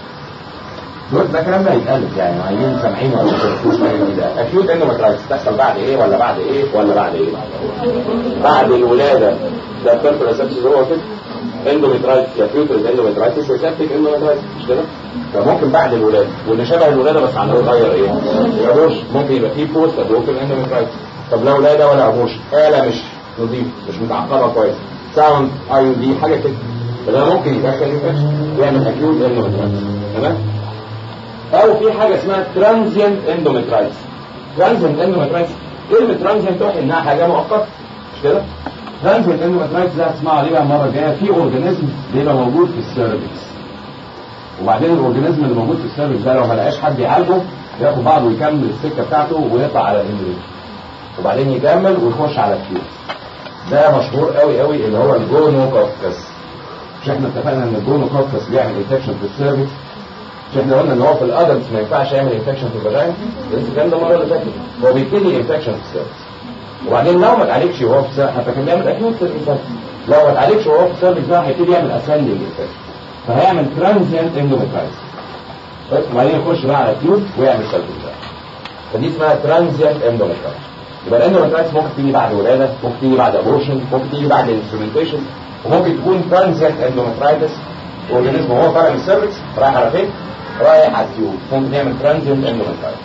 A: دول ده كلام ده هيتقلب يعني عايزين سامعين ولا مش فاهمين ده اكيوت اندوميترايتس تحصل بعد ايه ولا بعد ايه ولا بعد ايه بعد الولاده ده البيرفر اسبسيس هو كده اندوميترايتس يا فيوترز اندوميترايتس يا سيبتيك اندوميترايتس مش كده فممكن بعد الولاده واللي شبه الولاده بس عنده غير ايه ابوش ممكن يبقى فيه بوست ابوكل اندوميترايتس طب لا ولاده ولا ابوش آلة مش نظيف مش متعقبه كويس ساوند اي دي حاجه كده فده ممكن يدخل انفكشن يعمل اكيوت اندوميترايتس تمام او في حاجه اسمها ترانزيانت اندوميترايتس ترانزيانت اندوميترايتس كلمه ترانزيانت توحي انها حاجه مؤقته مش كده ترانزيانت اندوميترايتس ده هتسمعوا عليه بقى المره الجايه في اورجانيزم بيبقى موجود في السيرفكس وبعدين الاورجانيزم اللي موجود في السيرفكس ده لو ما لقاش حد يعالجه ياخد بعضه ويكمل السكه بتاعته ويطلع على الاندوميترايتس وبعدين يكمل ويخش على الكيوت ده مشهور قوي قوي اللي هو الجونوكوكس مش احنا اتفقنا ان الجونوكوكس بيعمل انفكشن في السيرفكس مش احنا قلنا ان هو في الادلتس ما ينفعش يعمل انفكشن في الفاجينا لسه الكلام ده المره اللي فاتت هو بيبتدي انفكشن في السيرفكس وبعدين لو ما اتعالجش وهو في السيرفكس حتى كان بيعمل اكيوت سيرفكس لو ما اتعالجش وهو في السيرفكس ده هيبتدي يعمل اسندنج انفكشن فهيعمل ترانزيانت اندوميترايتس بس وبعدين يخش بقى على اكيوت ويعمل سيرفكس فدي اسمها ترانزيانت اندوميترايتس يبقى الاندوميترايتس ممكن تيجي بعد ولاده ممكن تيجي بعد ابورشن ممكن تيجي بعد انسترومنتيشن وممكن تكون ترانزيانت اندوميترايتس اورجانيزم وهو طالع من السيرفكس رايح على فين؟ رايح على التيوب ممكن يعمل ترانزيانت اندوميترايتس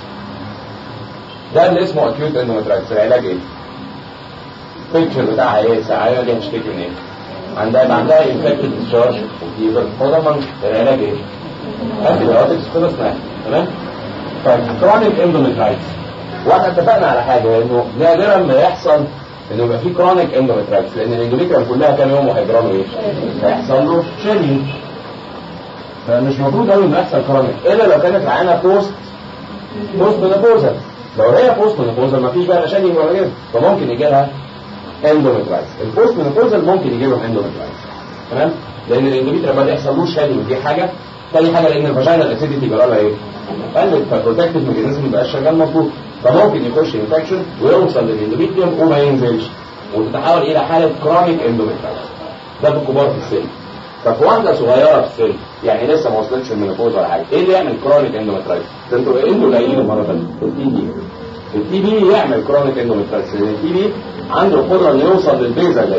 A: ده اللي اسمه اكيوت اندوميترايتس العلاج ايه؟ البيكتشر بتاعها ايه؟ السعاده دي هتشتكي من ايه؟ عندها يبقى عندها انفكتد ديسشارج وفيفر هو ده العلاج ايه؟ انتي بايوتكس خلصنا تمام؟ طيب كرونيك اندوميترايتس واحنا اتفقنا على حاجه انه نادرا ما يحصل انه يبقى في كرونيك اندوميترايتس لان الاندوميتريال كلها كام يوم وهيجرى له ايه؟ هيحصل له شيلينج فمش المفروض قوي انه يحصل كرونيك الا لو كانت معانا بوست بوست مينوبوزال لو هي بوست مينوبوزال ما فيش بقى لا شيلينج ولا كده فممكن يجي لها اندوميترايتس البوست مينوبوزال ممكن يجي لهم اندوميترايتس تمام؟ لان الاندوميتريال ما يحصل له شيلينج دي حاجه تاني حاجه لان الفاجينا الاسيديتي جرى لها ايه؟ قلت فالبروتكتيف ميكانيزم مبقاش شغال مظبوط فممكن يخش انفكشن ويوصل للاندوميتريوم وما ينزلش وتتحول الى حاله كرونيك اندوميترايتس ده في الكبار في السن ففي واحده صغيره في السن يعني لسه ما وصلتش المينوبوز ولا حاجه ايه اللي يعمل كرونيك اندوميترايتس ده انتوا انتوا قليلين المره ثانيه التي بي التي بي يعمل كرونيك اندوميترايتس لان التي بي عنده القدره انه يوصل للبيزا دي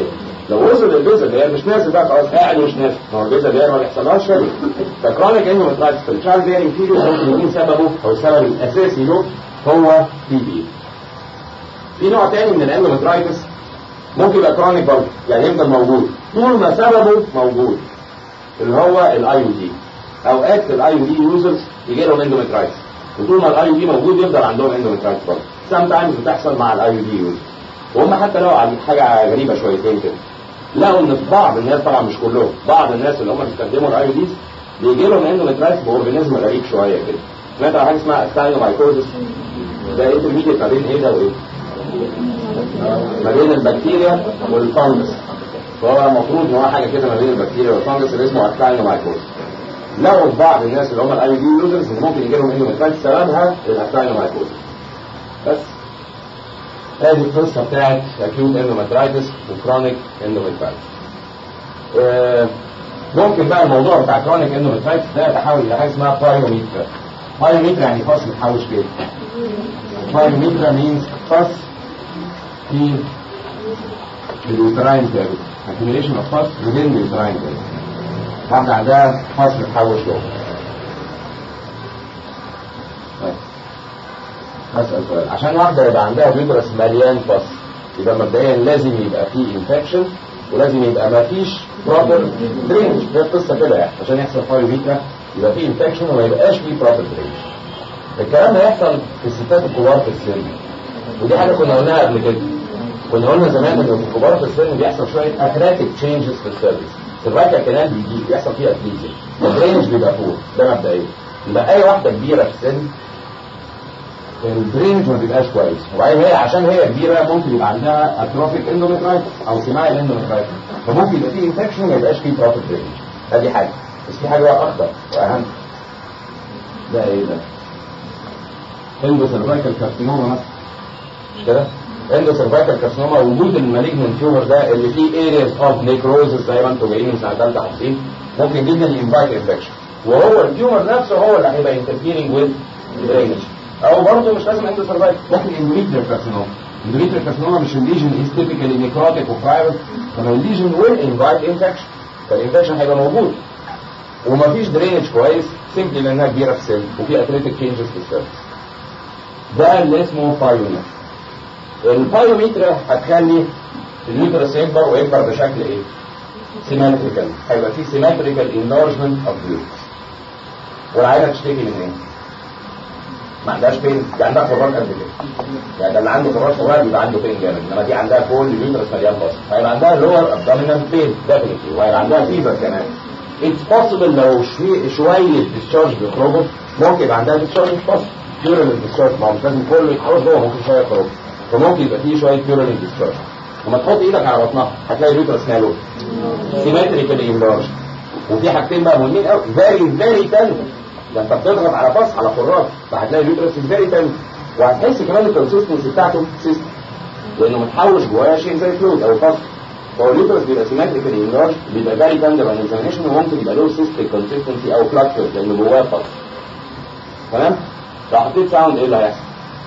B: لو وصل للبيزا اللي هي مش نازل بقى خلاص قاعد ومش نازل ما هو البيزا اللي هي ما بيحصلهاش شيء فكرونيك اندومترايتس في الشايلد بيرنج فيليو ممكن يكون سببه او السبب الاساسي له هو تي بي في نوع تاني من الاندومترايتس ممكن يبقى كرونيك برضه يعني يفضل موجود طول ما سببه موجود اللي هو الاي او دي اوقات الاي او دي يوزرز يجي لهم اندومترايتس وطول ما الاي او دي موجود يفضل عندهم اندومترايتس برضه سام تايمز بتحصل مع الاي او دي يوزرز وهم حتى لو عن حاجه غريبه شويتين كده لقوا ان في بعض الناس طبعا مش كلهم بعض الناس اللي هم بيستخدموا الاي او ديز بيجي لهم اندومترايتس باورجانيزم غريب شويه كده سمعت عن حاجه اسمها استاينومايكوزس ده انترميديت ما بين ايه ده وايه؟ ما بين البكتيريا والفانجس فهو المفروض ان هو حاجه كده ما بين البكتيريا والفانجس اللي اسمه استاينومايكوزس لقوا في بعض الناس اللي هم الاي او دي يوزرز ان ممكن يجي لهم اندومترايتس سببها الاستاينومايكوزس بس هذه القصه بتاعت اكيوت اندومترايتس وكرونيك اندومترايتس آه ممكن بقى الموضوع بتاع كرونيك اندومترايتس ده يتحول الى حاجه اسمها بايوميترا بايوميترا يعني فصل متحوش كده بايوميترا مينز فصل في اليوتراين كافيتي accumulation of pus within the uterine cavity واحدة عندها فصل متحوش جوه هسأل سؤال عشان واحدة يبقى عندها فيبرس مليان فص يبقى مبدئيا لازم يبقى فيه انفكشن ولازم يبقى ما فيش بروبر درينج هي القصة كده يعني عشان يحصل بايوميترا يبقى فيه انفكشن وما يبقاش فيه بروبر درينج الكلام ده يحصل في الستات الكبار في السن ودي حاجة كنا قلناها قبل كده كنا قلنا زمان ان في الكبار في السن بيحصل شوية اثراتيك تشينجز في السيرفيس الراكع كمان بيجي بيحصل فيه اتليزيا الدرينج بيبقى فوق ده مبدئيا يبقى اي واحدة كبيرة في السن الدرينج ما بيبقاش كويس وبعدين هي عشان هي كبيره ممكن يبقى عندها اتروفيك اندومترايتس او سماعي اندومترايتس فممكن يبقى فيه انفكشن ما يبقاش فيه بروبر درينج ادي حاجه بس في حاجه بقى اخطر واهم ده ايه ده؟ اندوسيرفايكال كارسينوما مثلا مش كده؟ اندوسيرفايكال كارسينوما وجود المالجنت تيومر ده اللي فيه ارياز اوف نيكروزس زي ما انتم جايين من سنه ثالثه حاسين ممكن جدا ينفايت انفكشن وهو التيومر نفسه هو اللي هيبقى انترفيرنج وذ درينج او برضه مش لازم عنده سرفايف ممكن اندوميتريال كارسينوما اندوميتريال كارسينوما مش الليجن از تيبيكالي نيكروتيك وبرايفت فلو الليجن ويل انفايت انفكشن فالانفكشن هيبقى موجود ومفيش درينج كويس سيمبلي لانها كبيره في السن وفي اتليتيك تشينجز في السيرفس ده اللي اسمه بايوميتر البايوميتر هتخلي اليوترس يكبر ويكبر بشكل ايه؟ سيمتريكال هيبقى في سيمتريكال انلارجمنت اوف اليوترس والعيله تشتكي من ايه؟ ما عندهاش بين دي عندها فراغ قد كده يعني ده اللي عنده فراغ صغير يبقى عنده بين جامد انما دي عندها كل اليوترس مليان بصل فيبقى عندها لور ابدومينال بين ديفينتلي وهيبقى عندها فيفر كمان اتس بوسيبل لو شوي شويه ديسشارج بيخرجوا ممكن يبقى عندها ديسشارج مش بوسيبل بيورال ديسشارج ما هو مش لازم كله يتحوش جوه ممكن شويه يخرج فممكن يبقى فيه شويه بيورال ديسشارج لما تحط ايدك على بطنها هتلاقي اليوترس ماله سيمتريكالي انلارج وفي حاجتين بقى مهمين قوي فيري فيري تندر ده انت بتضغط على فص على خراج فهتلاقي اليوترس فيري تندر وهتحس كمان الكونسستنسي بتاعته سيستم لانه متحوش جواه شيء زي فلويد او فص فهو اليوترس بيبقى سيمتريكالي انلارج بيبقى فيري تندر عن اكزامينشن وممكن يبقى له سيستيك كونسستنسي او فلاكتور لان جواه فص تمام؟ لو حطيت ساوند ايه اللي هيحصل؟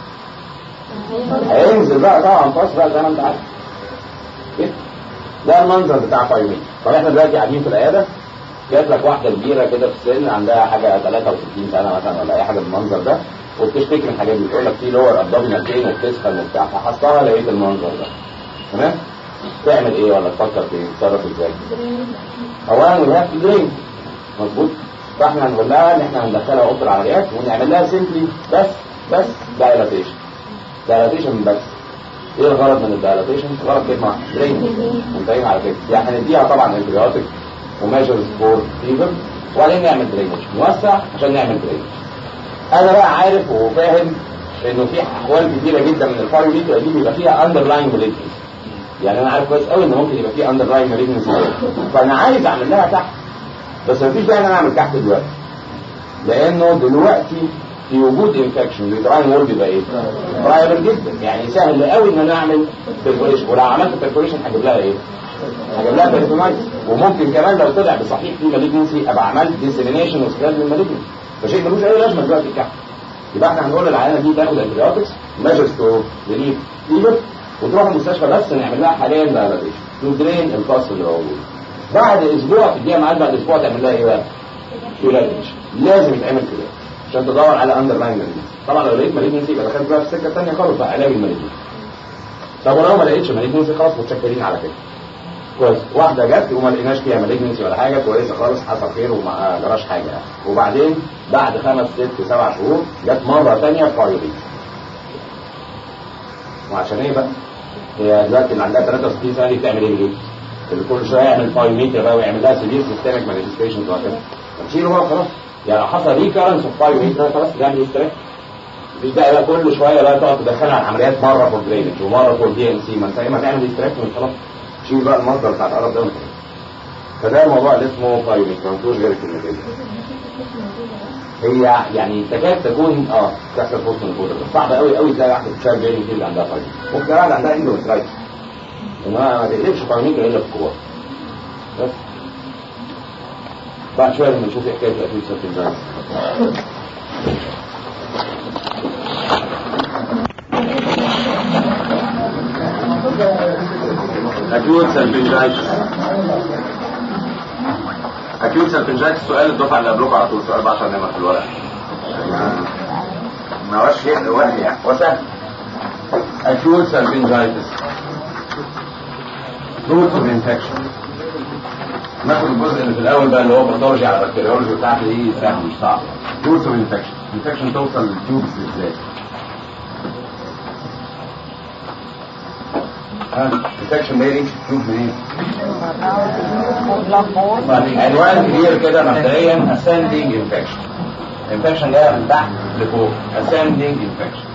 B: هينزل بقى طبعا فص بقى زي ما انت عارف كده ده المنظر بتاع بايوميتر طب احنا دلوقتي قاعدين في العياده جات لك واحده كبيره كده في السن عندها حاجه 63 سنه مثلا ولا اي حاجه بالمنظر ده وبتشتكي من الحاجات دي تقول لك في لور ابدومينال بين وبتسخن وبتاع فحصتها لقيت المنظر ده تمام تعمل ايه ولا تفكر في تتصرف ازاي؟ اولا وي هاف تو درينك مظبوط فاحنا هنقول لها ان احنا هندخلها اوضه العمليات ونعمل لها سيمبلي بس بس دايلاتيشن دايلاتيشن بس ايه الغرض من الدايلاتيشن؟ الغرض كلمه واحده درينك منتهين على كده يعني هنديها طبعا انتبيوتيك وميجرز فور فيفر وبعدين نعمل درينج نوسع عشان نعمل درينج انا بقى عارف وفاهم انه في احوال كتيره جدا من الفايروميتر دي بيبقى فيها اندرلاين مالجنسي يعني انا عارف كويس قوي ان ممكن يبقى فيه اندرلاين مالجنسي فانا عايز اعمل لها تحت بس مفيش داعي ان انا اعمل تحت دلوقتي لانه دلوقتي في وجود انفكشن اليوتراين وول بيبقى ايه؟ برايبل جدا يعني سهل قوي ان انا اعمل بيرفوريشن ولو عملت بيرفوريشن هجيب لها ايه؟ هجيب لها بيرفوريشن وممكن كمان لو طلع بصحيح في مالجنسي ابقى عملت ديسيمينيشن وسبريد للمالجنسي فشيء ملوش اي لازمه دلوقتي الكحك يبقى احنا هنقول للعيانه دي تاخد انتبيوتكس ميجرز تو ريليف فيفر وتروح المستشفى بس نعمل لها حاليا دايلاتيشن ندرين الفصل اللي موجود بعد اسبوع تديها ميعاد بعد اسبوع تعمل لها ايه بقى؟ كيولاتيشن لازم يتعمل كده عشان تدور على اندر لاين طبعا لو لقيت مالجنسي يبقى دخلت بقى في السكه الثانيه خالص بقى علاج المالجنسي طب ولو ما لقيتش مالجنسي خلاص متشكرين على كده كويس واحده جت وما لقيناش فيها مالجنسي ولا حاجه كويسه خالص حصل خير وما جراش حاجه يعني وبعدين بعد خمس ست سبع شهور جت مره ثانيه بايوري وعشان ايه بقى؟ هي دلوقتي اللي عندها 63 سنه دي بتعمل ايه دي؟ اللي كل شويه يعمل بايوميتر بقى ويعمل لها سيفير سيستمك مانيفستيشنز وهكذا تشيله بقى خلاص يعني لو حصل ريكارنس اوف بايوميتر خلاص يعمل هيستريك مفيش داعي بقى كل شويه بقى تقعد تدخلها العمليات مره فور درينج ومره فور دي ان سي ما انت اما تعمل هيستريك خلاص شيل بقى المصدر بتاع القرف ده فده الموضوع اللي اسمه بايوميتر ما فيهوش غير الكلمتين هي يعني تكاد تكون اه تحصل بوست نفوذ بس صعب قوي قوي تلاقي واحده بتشارج جاي كده عندها فايده ممكن تلاقي واحده عندها اندومترايتس انما ما تقلبش بايوميتر الا في الكبار بس بعد شويه لما نشوف حكايه الاكيد سيرفنجايز اكيوت سيرفنجايز اكيوت سيرفنجايز سؤال الدفعه اللي قبلكم على طول سؤال ب 10 نمر في الورق ما هوش شيء وهم يعني هو سهل اكيوت سيرفنجايتس روت اوف انفكشن ناخد الجزء اللي في الاول بقى اللي هو باثولوجي على بكتيريولوجي بتاعت دي سهل مش صعب روت اوف انفكشن انفكشن توصل للتيوبس ازاي انفكشن ده يمشي التيوب منين؟ عنوان كبير كده مبدئيا ascending infection infection جايه من تحت لفوق ascending infection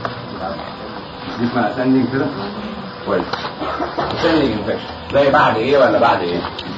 B: دي اسمها ascending كده كويس ascending infection زي بعد ايه ولا بعد ايه؟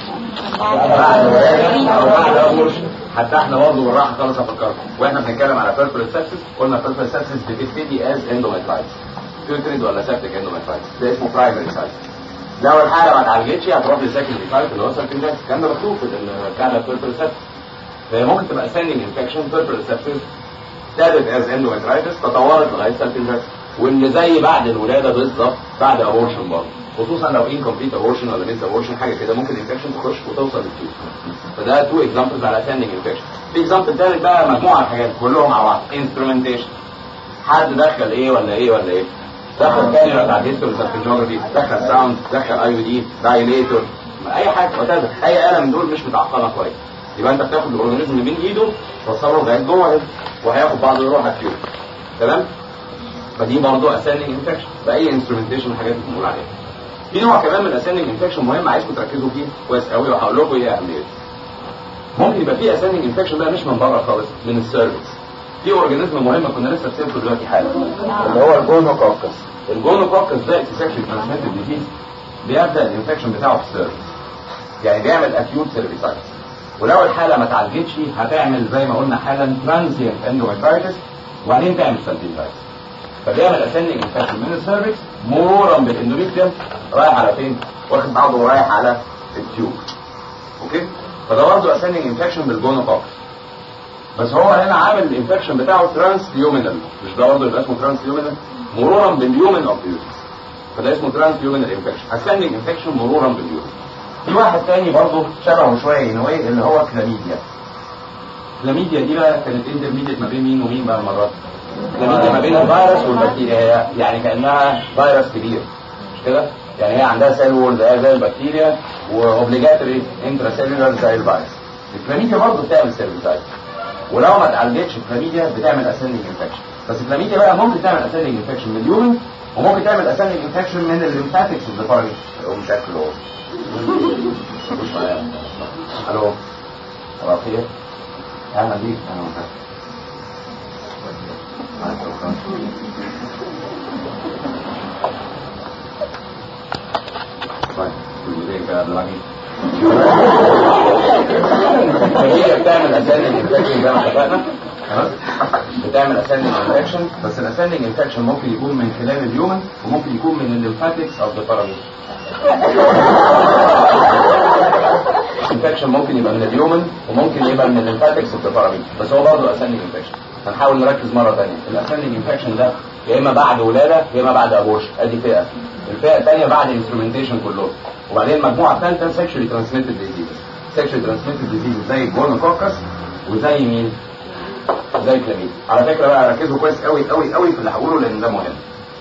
B: بعد ولاده او بعد ابورشن حتى احنا برضه بالراحه خالص افكركم واحنا بنتكلم على بيرفورال سابسس قلنا بيرفورال سابسس بتبتدي از اندوميترايتس بيوتريد ولا سابتيك اندوميترايتس ده اسمه برايمري سايت لو الحاله ما اتعالجتش هتروح للسكندري سايت اللي هو سيركنجايتس الكلام ده مكتوب في بتاع بيرفورال سابسس فهي ممكن تبقى ساندنج انفكشن بيرفورال سابسس ابتدت از اندوميترايتس تطورت لغايه سيركنجايتس واللي زي بعد الولاده بالظبط بعد ابورشن برضه خصوصا لو انكمبليت ابورشن ولا ميس ابورشن حاجه كده ممكن الانفكشن تخش وتوصل للتيوب فده تو اكزامبلز على ساندنج انفكشن في اكزامبل ثالث بقى مجموعه من حاجات كلهم مع بعض انسترومنتيشن حد دخل ايه ولا ايه ولا ايه دخل كاميرا بتاع ديستور سبتنجوجرافي دخل ساوند دخل اي دي دايليتور اي حاجه وتابع اي آلة من دول مش متعقمه كويس يبقى انت بتاخد الاورجانيزم من ايده توصله لغايه جوه هنا وهياخد بعضه يروح على التيوب تمام فدي برضه اساندنج انفكشن باي انسترومنتيشن الحاجات اللي بنقول عليها في نوع كمان من الاساندنج انفكشن مهم عايزكم تركزوا فيه كويس قوي وهقول لكم ايه اهميته ممكن يبقى في اساندنج انفكشن بقى مش من بره خالص من السيرفكس في اورجانيزم مهم كنا لسه بسيرته دلوقتي حالا اللي هو الجونوكوكس الجونوكوكس ده اكسسكشن ترانسميتد ديزيز بيبدا الانفكشن بتاعه في السيرفكس يعني بيعمل اكيوت سيرفيسايتس ولو الحاله ما اتعالجتش هتعمل زي ما قلنا حالا ترانزيانت اندوميترايتس وبعدين تعمل سالفينجايتس فبيعمل اسندنج انفكشن من السيرفكس مرورا بالاندوميتريوم رايح على فين؟ واخد بعضه ورايح على التيوب اوكي؟ فده برضه اسندنج انفكشن بالجونوكوكس بس هو هنا عامل الانفكشن بتاعه ترانس يومينال مش ده برضه يبقى اسمه ترانس يومينال مرورا باليومن اوف يوزس فده اسمه ترانس يومينال انفكشن اسندنج انفكشن مرورا باليومن في واحد تاني برضه شبهه شويه ان واي اللي هو كلاميديا كلاميديا دي بقى كانت انترميديت ما بين مين ومين بقى المرات كلاميديا ما بين الفيروس والبكتيريا هي يعني كانها فيروس كبير مش كده يعني هي عندها سيل وول زي زي البكتيريا واوبليجاتوري انترا سيلولار زي الفيروس الكلاميديا برضه بتعمل سيرفيسايت ولو ما اتعالجتش الكلاميديا بتعمل اسندنج انفكشن بس الكلاميديا بقى ممكن تعمل اسندنج انفكشن من اليومن وممكن تعمل اسندنج انفكشن من الليمفاتكس اوف ذا باري اللي هو شكله مش معايا الو صباح الخير اهلا بيك اهلا وسهلا طيب كلمتين كده قبل ما اجي هي بتعمل اسندنج انفكشن زي ما اتفقنا خلاص بتعمل اسندنج انفكشن بس الاسندنج انفكشن ممكن يكون من خلال اليومن وممكن يكون من الليمفاتكس او ذا باراميتر انفكشن ممكن يبقى من اليومن وممكن يبقى من الليمفاتكس اوف ذا باراميتر بس هو برضه اسندنج انفكشن هنحاول نركز مره ثانيه الاسندنج انفكشن ده يا اما بعد ولاده يا اما بعد ابورشن ادي فئه الفئه الثانيه بعد انسترومنتيشن كلهم وبعدين المجموعه الثالثه سكشوالي ترانسميتد ديزيز سكشوالي ترانسميتد ديزيز زي الجونوكوكس وزي مين؟ زي كلاميد على فكره بقى ركزوا كويس قوي قوي قوي في اللي هقوله لان ده مهم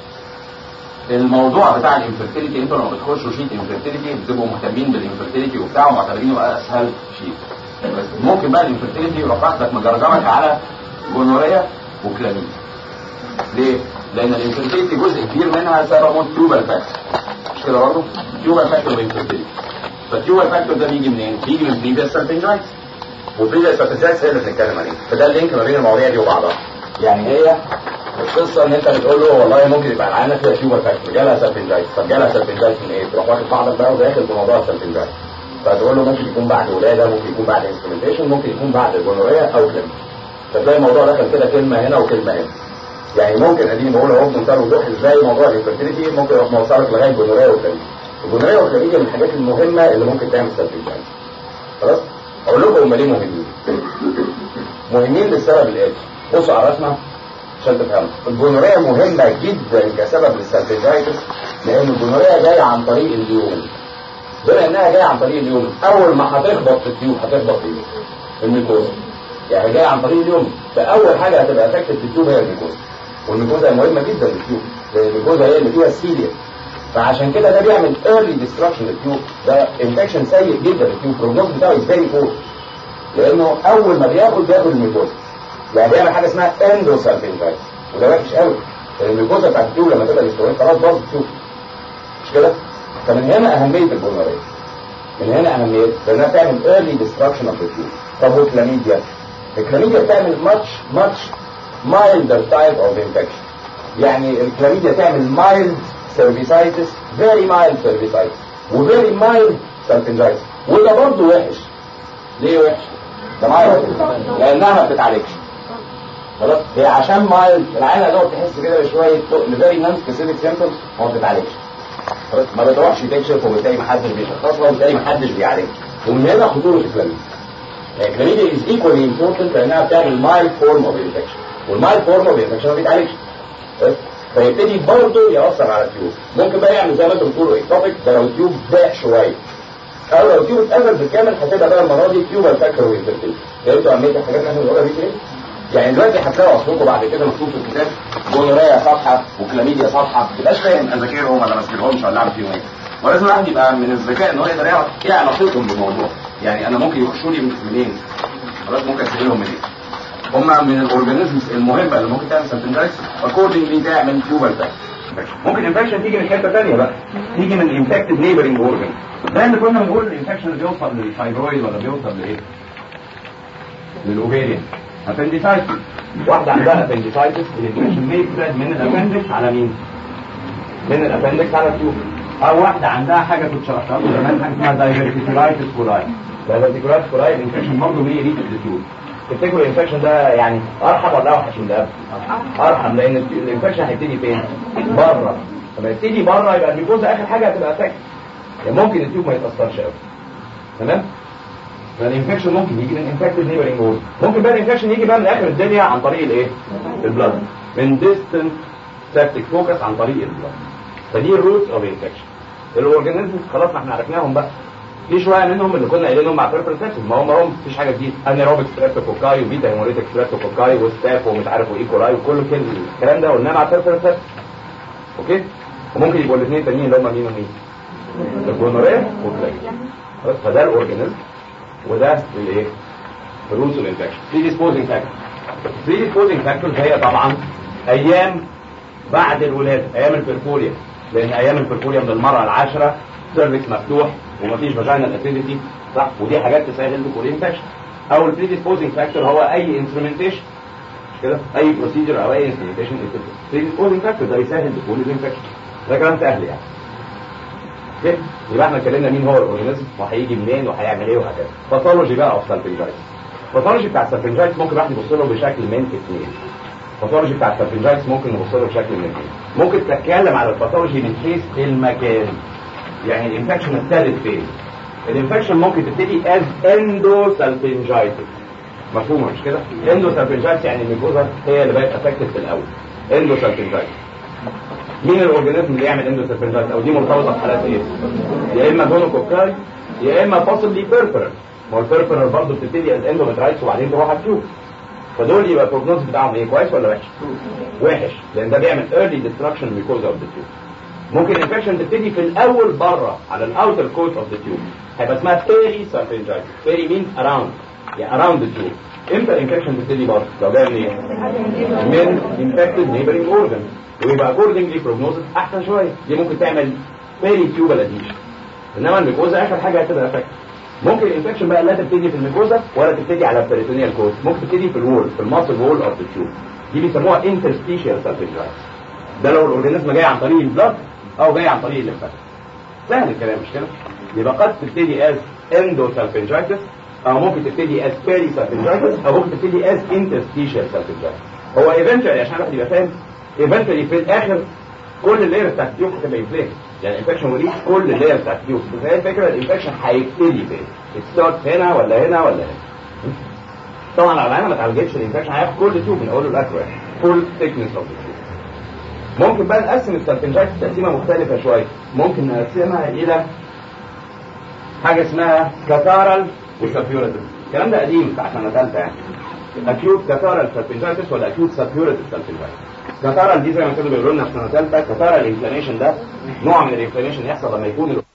B: الموضوع بتاع الانفرتيليتي انتوا لما بتخشوا شيت انفرتيليتي بتبقوا مهتمين بالانفرتيليتي وبتاع ومعتبرينه اسهل شيت بس ممكن بقى الانفرتيليتي يروح واخدك مجرجرك على جونوريا وكلاميد ليه؟ لان الانفرتيليتي جزء كبير منها سببه تيوبال فاكتور مش كده برضه؟ تيوبال فاكتور الانفرتيليتي فالتيوبال فاكتور ده بيجي منين؟ بيجي من بريفيس سيرفنجايتس والبريفيس سيرفنجايتس هي اللي بنتكلم عليه فده اللينك ما بين المواضيع دي وبعضها يعني هي القصه ان انت بتقول له والله ممكن يبقى العيانه فيها تيوبر فاكتور جالها سيرفنجايتس طب جالها سيرفنجايتس من ايه؟ تروح واخد بعضك بقى وداخل في موضوع السيرفنجايتس فتقول له ممكن يكون بعد ولاده ممكن يكون بعد انسترومنتيشن ممكن يكون بعد الجونوريا او كلمه فتلاقي الموضوع دخل كده كلمه هنا وكلمه هنا يعني ممكن اديني بقول اهو بمنتهى الوضوح ازاي موضوع الانفرتيليتي ممكن يروح موصلك لغايه الجونوريا والكلمه الجونوريا والكلمه من الحاجات المهمه اللي ممكن تعمل سيرفنجايتس خلاص؟ اقول لكم هم ليه مهمين؟ مهمين للسبب الاتي بصوا على رسمه عشان تفهموا الجونوريا مهمة جدا كسبب للسيرفيجايتس لأن الجونوريا جاية عن طريق اليوم بما إنها جاية عن طريق اليوم أول ما هتخبط في التيوب هتخبط في إيه؟ في الميكوزا يعني جاية عن طريق اليوم فأول حاجة هتبقى افكتد في التيوب هي الميكوزا والميكوزا مهمة جدا للتيوب لأن الميكوزا هي اللي فيها السيليا فعشان كده ده بيعمل early destruction للتيوب ده انفكشن سيء جدا للتيوب البروجنوز بتاعه ازاي فور لأنه أول ما بياخد بياخد الميكوزا يعني بيعمل حاجة اسمها اندوسالفنجايتس وده وحش قوي لان الجزء بتاع التيوب لما تبقى الاسترويد خلاص باظ التيوب مش كده؟ فمن هنا اهميه الجونوريا من هنا اهميه لانها بتعمل early destruction of the tube طب والكلاميديا الكلاميديا بتعمل much much milder type of infection يعني الكلاميديا تعمل mild cervicitis very mild cervicitis و very mild salpingitis وده برضه وحش ليه وحش؟ ده معايا لانها ما بتتعالجش خلاص هي عشان مايل العينه دوت تحس كده بشويه تقل زي نان سبيسيفيك سيمبتومز ما بتتعالجش خلاص ما بتروحش تكشف وبالتالي ما حدش بيشخصها وبالتالي ما حدش بيعالجها ومن هنا خطوره الكلاميديا الكلاميديا از ايكوالي امبورتنت لانها بتعمل مايل فورم اوف انفكشن والمايل فورم اوف انفكشن ما بيتعالجش فيبتدي برضه ياثر على التيوب ممكن بقى يعمل زي ما انتم بتقولوا اكتوبيك ده لو التيوب ضاق شويه او لو التيوب اتقفل بالكامل هتبقى بقى المره دي تيوبال فاكتور وانفكتيف فهمتوا اهميه الحاجات اللي احنا بنقولها دي ايه؟ يعني دلوقتي هتلاقوا اصلكم بعد كده مكتوب في الكتاب جونوريا صفحه وكلاميديا صفحه ما تبقاش فاهم اذاكرهم ولا ما اذاكرهمش ولا اعمل فيهم ايه ولازم الواحد يبقى من الذكاء ان هو يقدر يعرف ايه علاقتهم بالموضوع يعني انا ممكن يخشوا لي منين خلاص ممكن اسالهم منين هم من الاورجانيزمز المهمه اللي ممكن تعمل سنتنجايتس اكوردنجلي تعمل تيوبال ممكن انفكشن تيجي من حته ثانيه بقى تيجي من انفكتد نيبرنج اورجن ده اللي كنا بنقول الانفكشن اللي بيوصل للفايبرويد ولا بيوصل لايه؟ للاوفيريان ابنديسايتس واحدة عندها ابنديسايتس الانفكشن بيسبرد من الابندكس على مين؟ من الابندكس على التيوب او واحدة عندها حاجة كنت شرحتها لكم زمان حاجة اسمها دايفرتيكولايتس كولاي دايفرتيكولايتس كولاي الانفكشن برضه بيه ريت التيوب تفتكروا الانفكشن ده يعني ارحم ولا اوحش من ده؟ ارحم لان الانفكشن هيبتدي فين؟ بره لما يبتدي بره يبقى الميكوزا اخر حاجة هتبقى افكت يعني ممكن التيوب ما يتأثرش قوي تمام؟ فالانفكشن ممكن يجي من انفكتد نيبرنج اورجن ممكن بقى الانفكشن يجي بقى من اخر الدنيا عن طريق الايه البلاد من ديستنت سيبتيك فوكس عن طريق البلاد فدي الروت اوف انفكشن الاورجانيزمز خلاص ما احنا عرفناهم بقى في شويه منهم اللي كنا قايلينهم مع بيربل سيبسيس ما هم هم مفيش حاجه جديده انيروبيك ستريبتوكوكاي وبيتا هيموريتك ستريبتوكوكاي وستاف ومش عارف وايه كولاي وكل كل الكلام ده قلناه مع بيربل سيبسيس اوكي وممكن يبقوا الاثنين التانيين اللي هم مين ومين الجونوريا والكلاي فده الاورجانيزم وده الايه الروتس الانفكشن بريديسبوزنج فاكتور بريديسبوزنج فاكتورز هي طبعا ايام بعد الولاده ايام البركوريا لان ايام البركوريا من المراه العاشره سيرفكس مفتوح ومفيش فاجينال اسيديتي صح ودي حاجات تسهل الدخول انفكشن او البريديسبوزنج فاكتور هو اي انسترومنتيشن كده اي بروسيجر او اي انسترومنتيشن بريديسبوزنج فاكتور ده يسهل دخول الانفكشن ده كلام سهل يعني اوكي يبقى احنا اتكلمنا مين هو الاورجانيزم وهيجي منين وهيعمل ايه وهكذا باثولوجي بقى اوف سالفنجايتس الباثولوجي بتاع السالفنجايتس ممكن الواحد يبص له بشكل من اثنين الباثولوجي بتاع السالفنجايتس ممكن نبص له بشكل من اثنين ممكن تتكلم على الباثولوجي من حيث المكان يعني الانفكشن ابتدت فين الانفكشن ممكن تبتدي از اندو سالفنجايتس مفهومه مش كده اندوسالفنجايتس يعني الميكوزا هي اللي بقت افكتد في الاول اندوسالفنجايتس مين الاورجانيزم اللي يعمل اندوسالفنجايتس او دي مرتبطه بحالات ايه يا اما جونوكوكاي يا اما possibly بيربرال ما هو البيربرال برضه بتبتدي از اندومترايتس وبعدين تروح على التيوب فدول يبقى البروجنوز بتاعهم ايه كويس ولا وحش وحش لان ده بيعمل early destruction mucosa of the tube ممكن الانفكشن تبتدي في الاول بره على الاوتر كوت اوف ذا تيوب هيبقى اسمها بيري سالفنجايتس بيري مين اراوند يعني اراوند ذا تيوب امتى الانفكشن تبتدي بره لو جايه منين من انفكتد نيبرنج اورجن ويبقى اكوردنجلي بروجنوزس احسن شويه دي ممكن تعمل بيري تيوبال اديشن انما الميكوزا اخر حاجه هتبقى افكت ممكن الانفكشن بقى لا تبتدي في الميكوزا ولا تبتدي على البريتونيال كوت ممكن تبتدي في الوول في الماسل وول اوف ذا تيوب دي بيسموها انترستيشيال سالفنجايتس ده لو الاورجانيزم جاي عن طريق البلد او جاي عن طريق الليمفات سهل الكلام مش كده يبقى قد تبتدي از اندوسالفنجايتس او ممكن تبتدي از بيري سالفنجايتس او ممكن تبتدي از انترستيشيال سالفنجايتس هو ايفنتشولي عشان الواحد يبقى فاهم ايفنتشولي في الاخر كل اللير بتاعت التيوب هتبقى انفليت يعني الانفكشن وليه كل اللير بتاعت التيوب بس هي الفكره الانفكشن هيبتدي فين؟ ستارت هنا ولا هنا ولا هنا طبعا لو العيان ما اتعالجتش الانفكشن هياخد كل تيوب من اوله لاخره فول ثيكنس اوف التيوب ممكن بقى نقسم السالفنجايتس تقسيمه مختلفه شويه ممكن نقسمها الى حاجه اسمها كاتارال وسابيوريتس الكلام ده قديم بتاع سنه ثالثه يعني اكيوت كاتارال سالفنجايتس ولا اكيوت سابيوريتس سالفنجايتس كاتارال دي زي ما كانوا بيقولوا لنا في سنه ثالثه كاتارال انفلاميشن ده نوع من الانفلاميشن يحصل لما يكون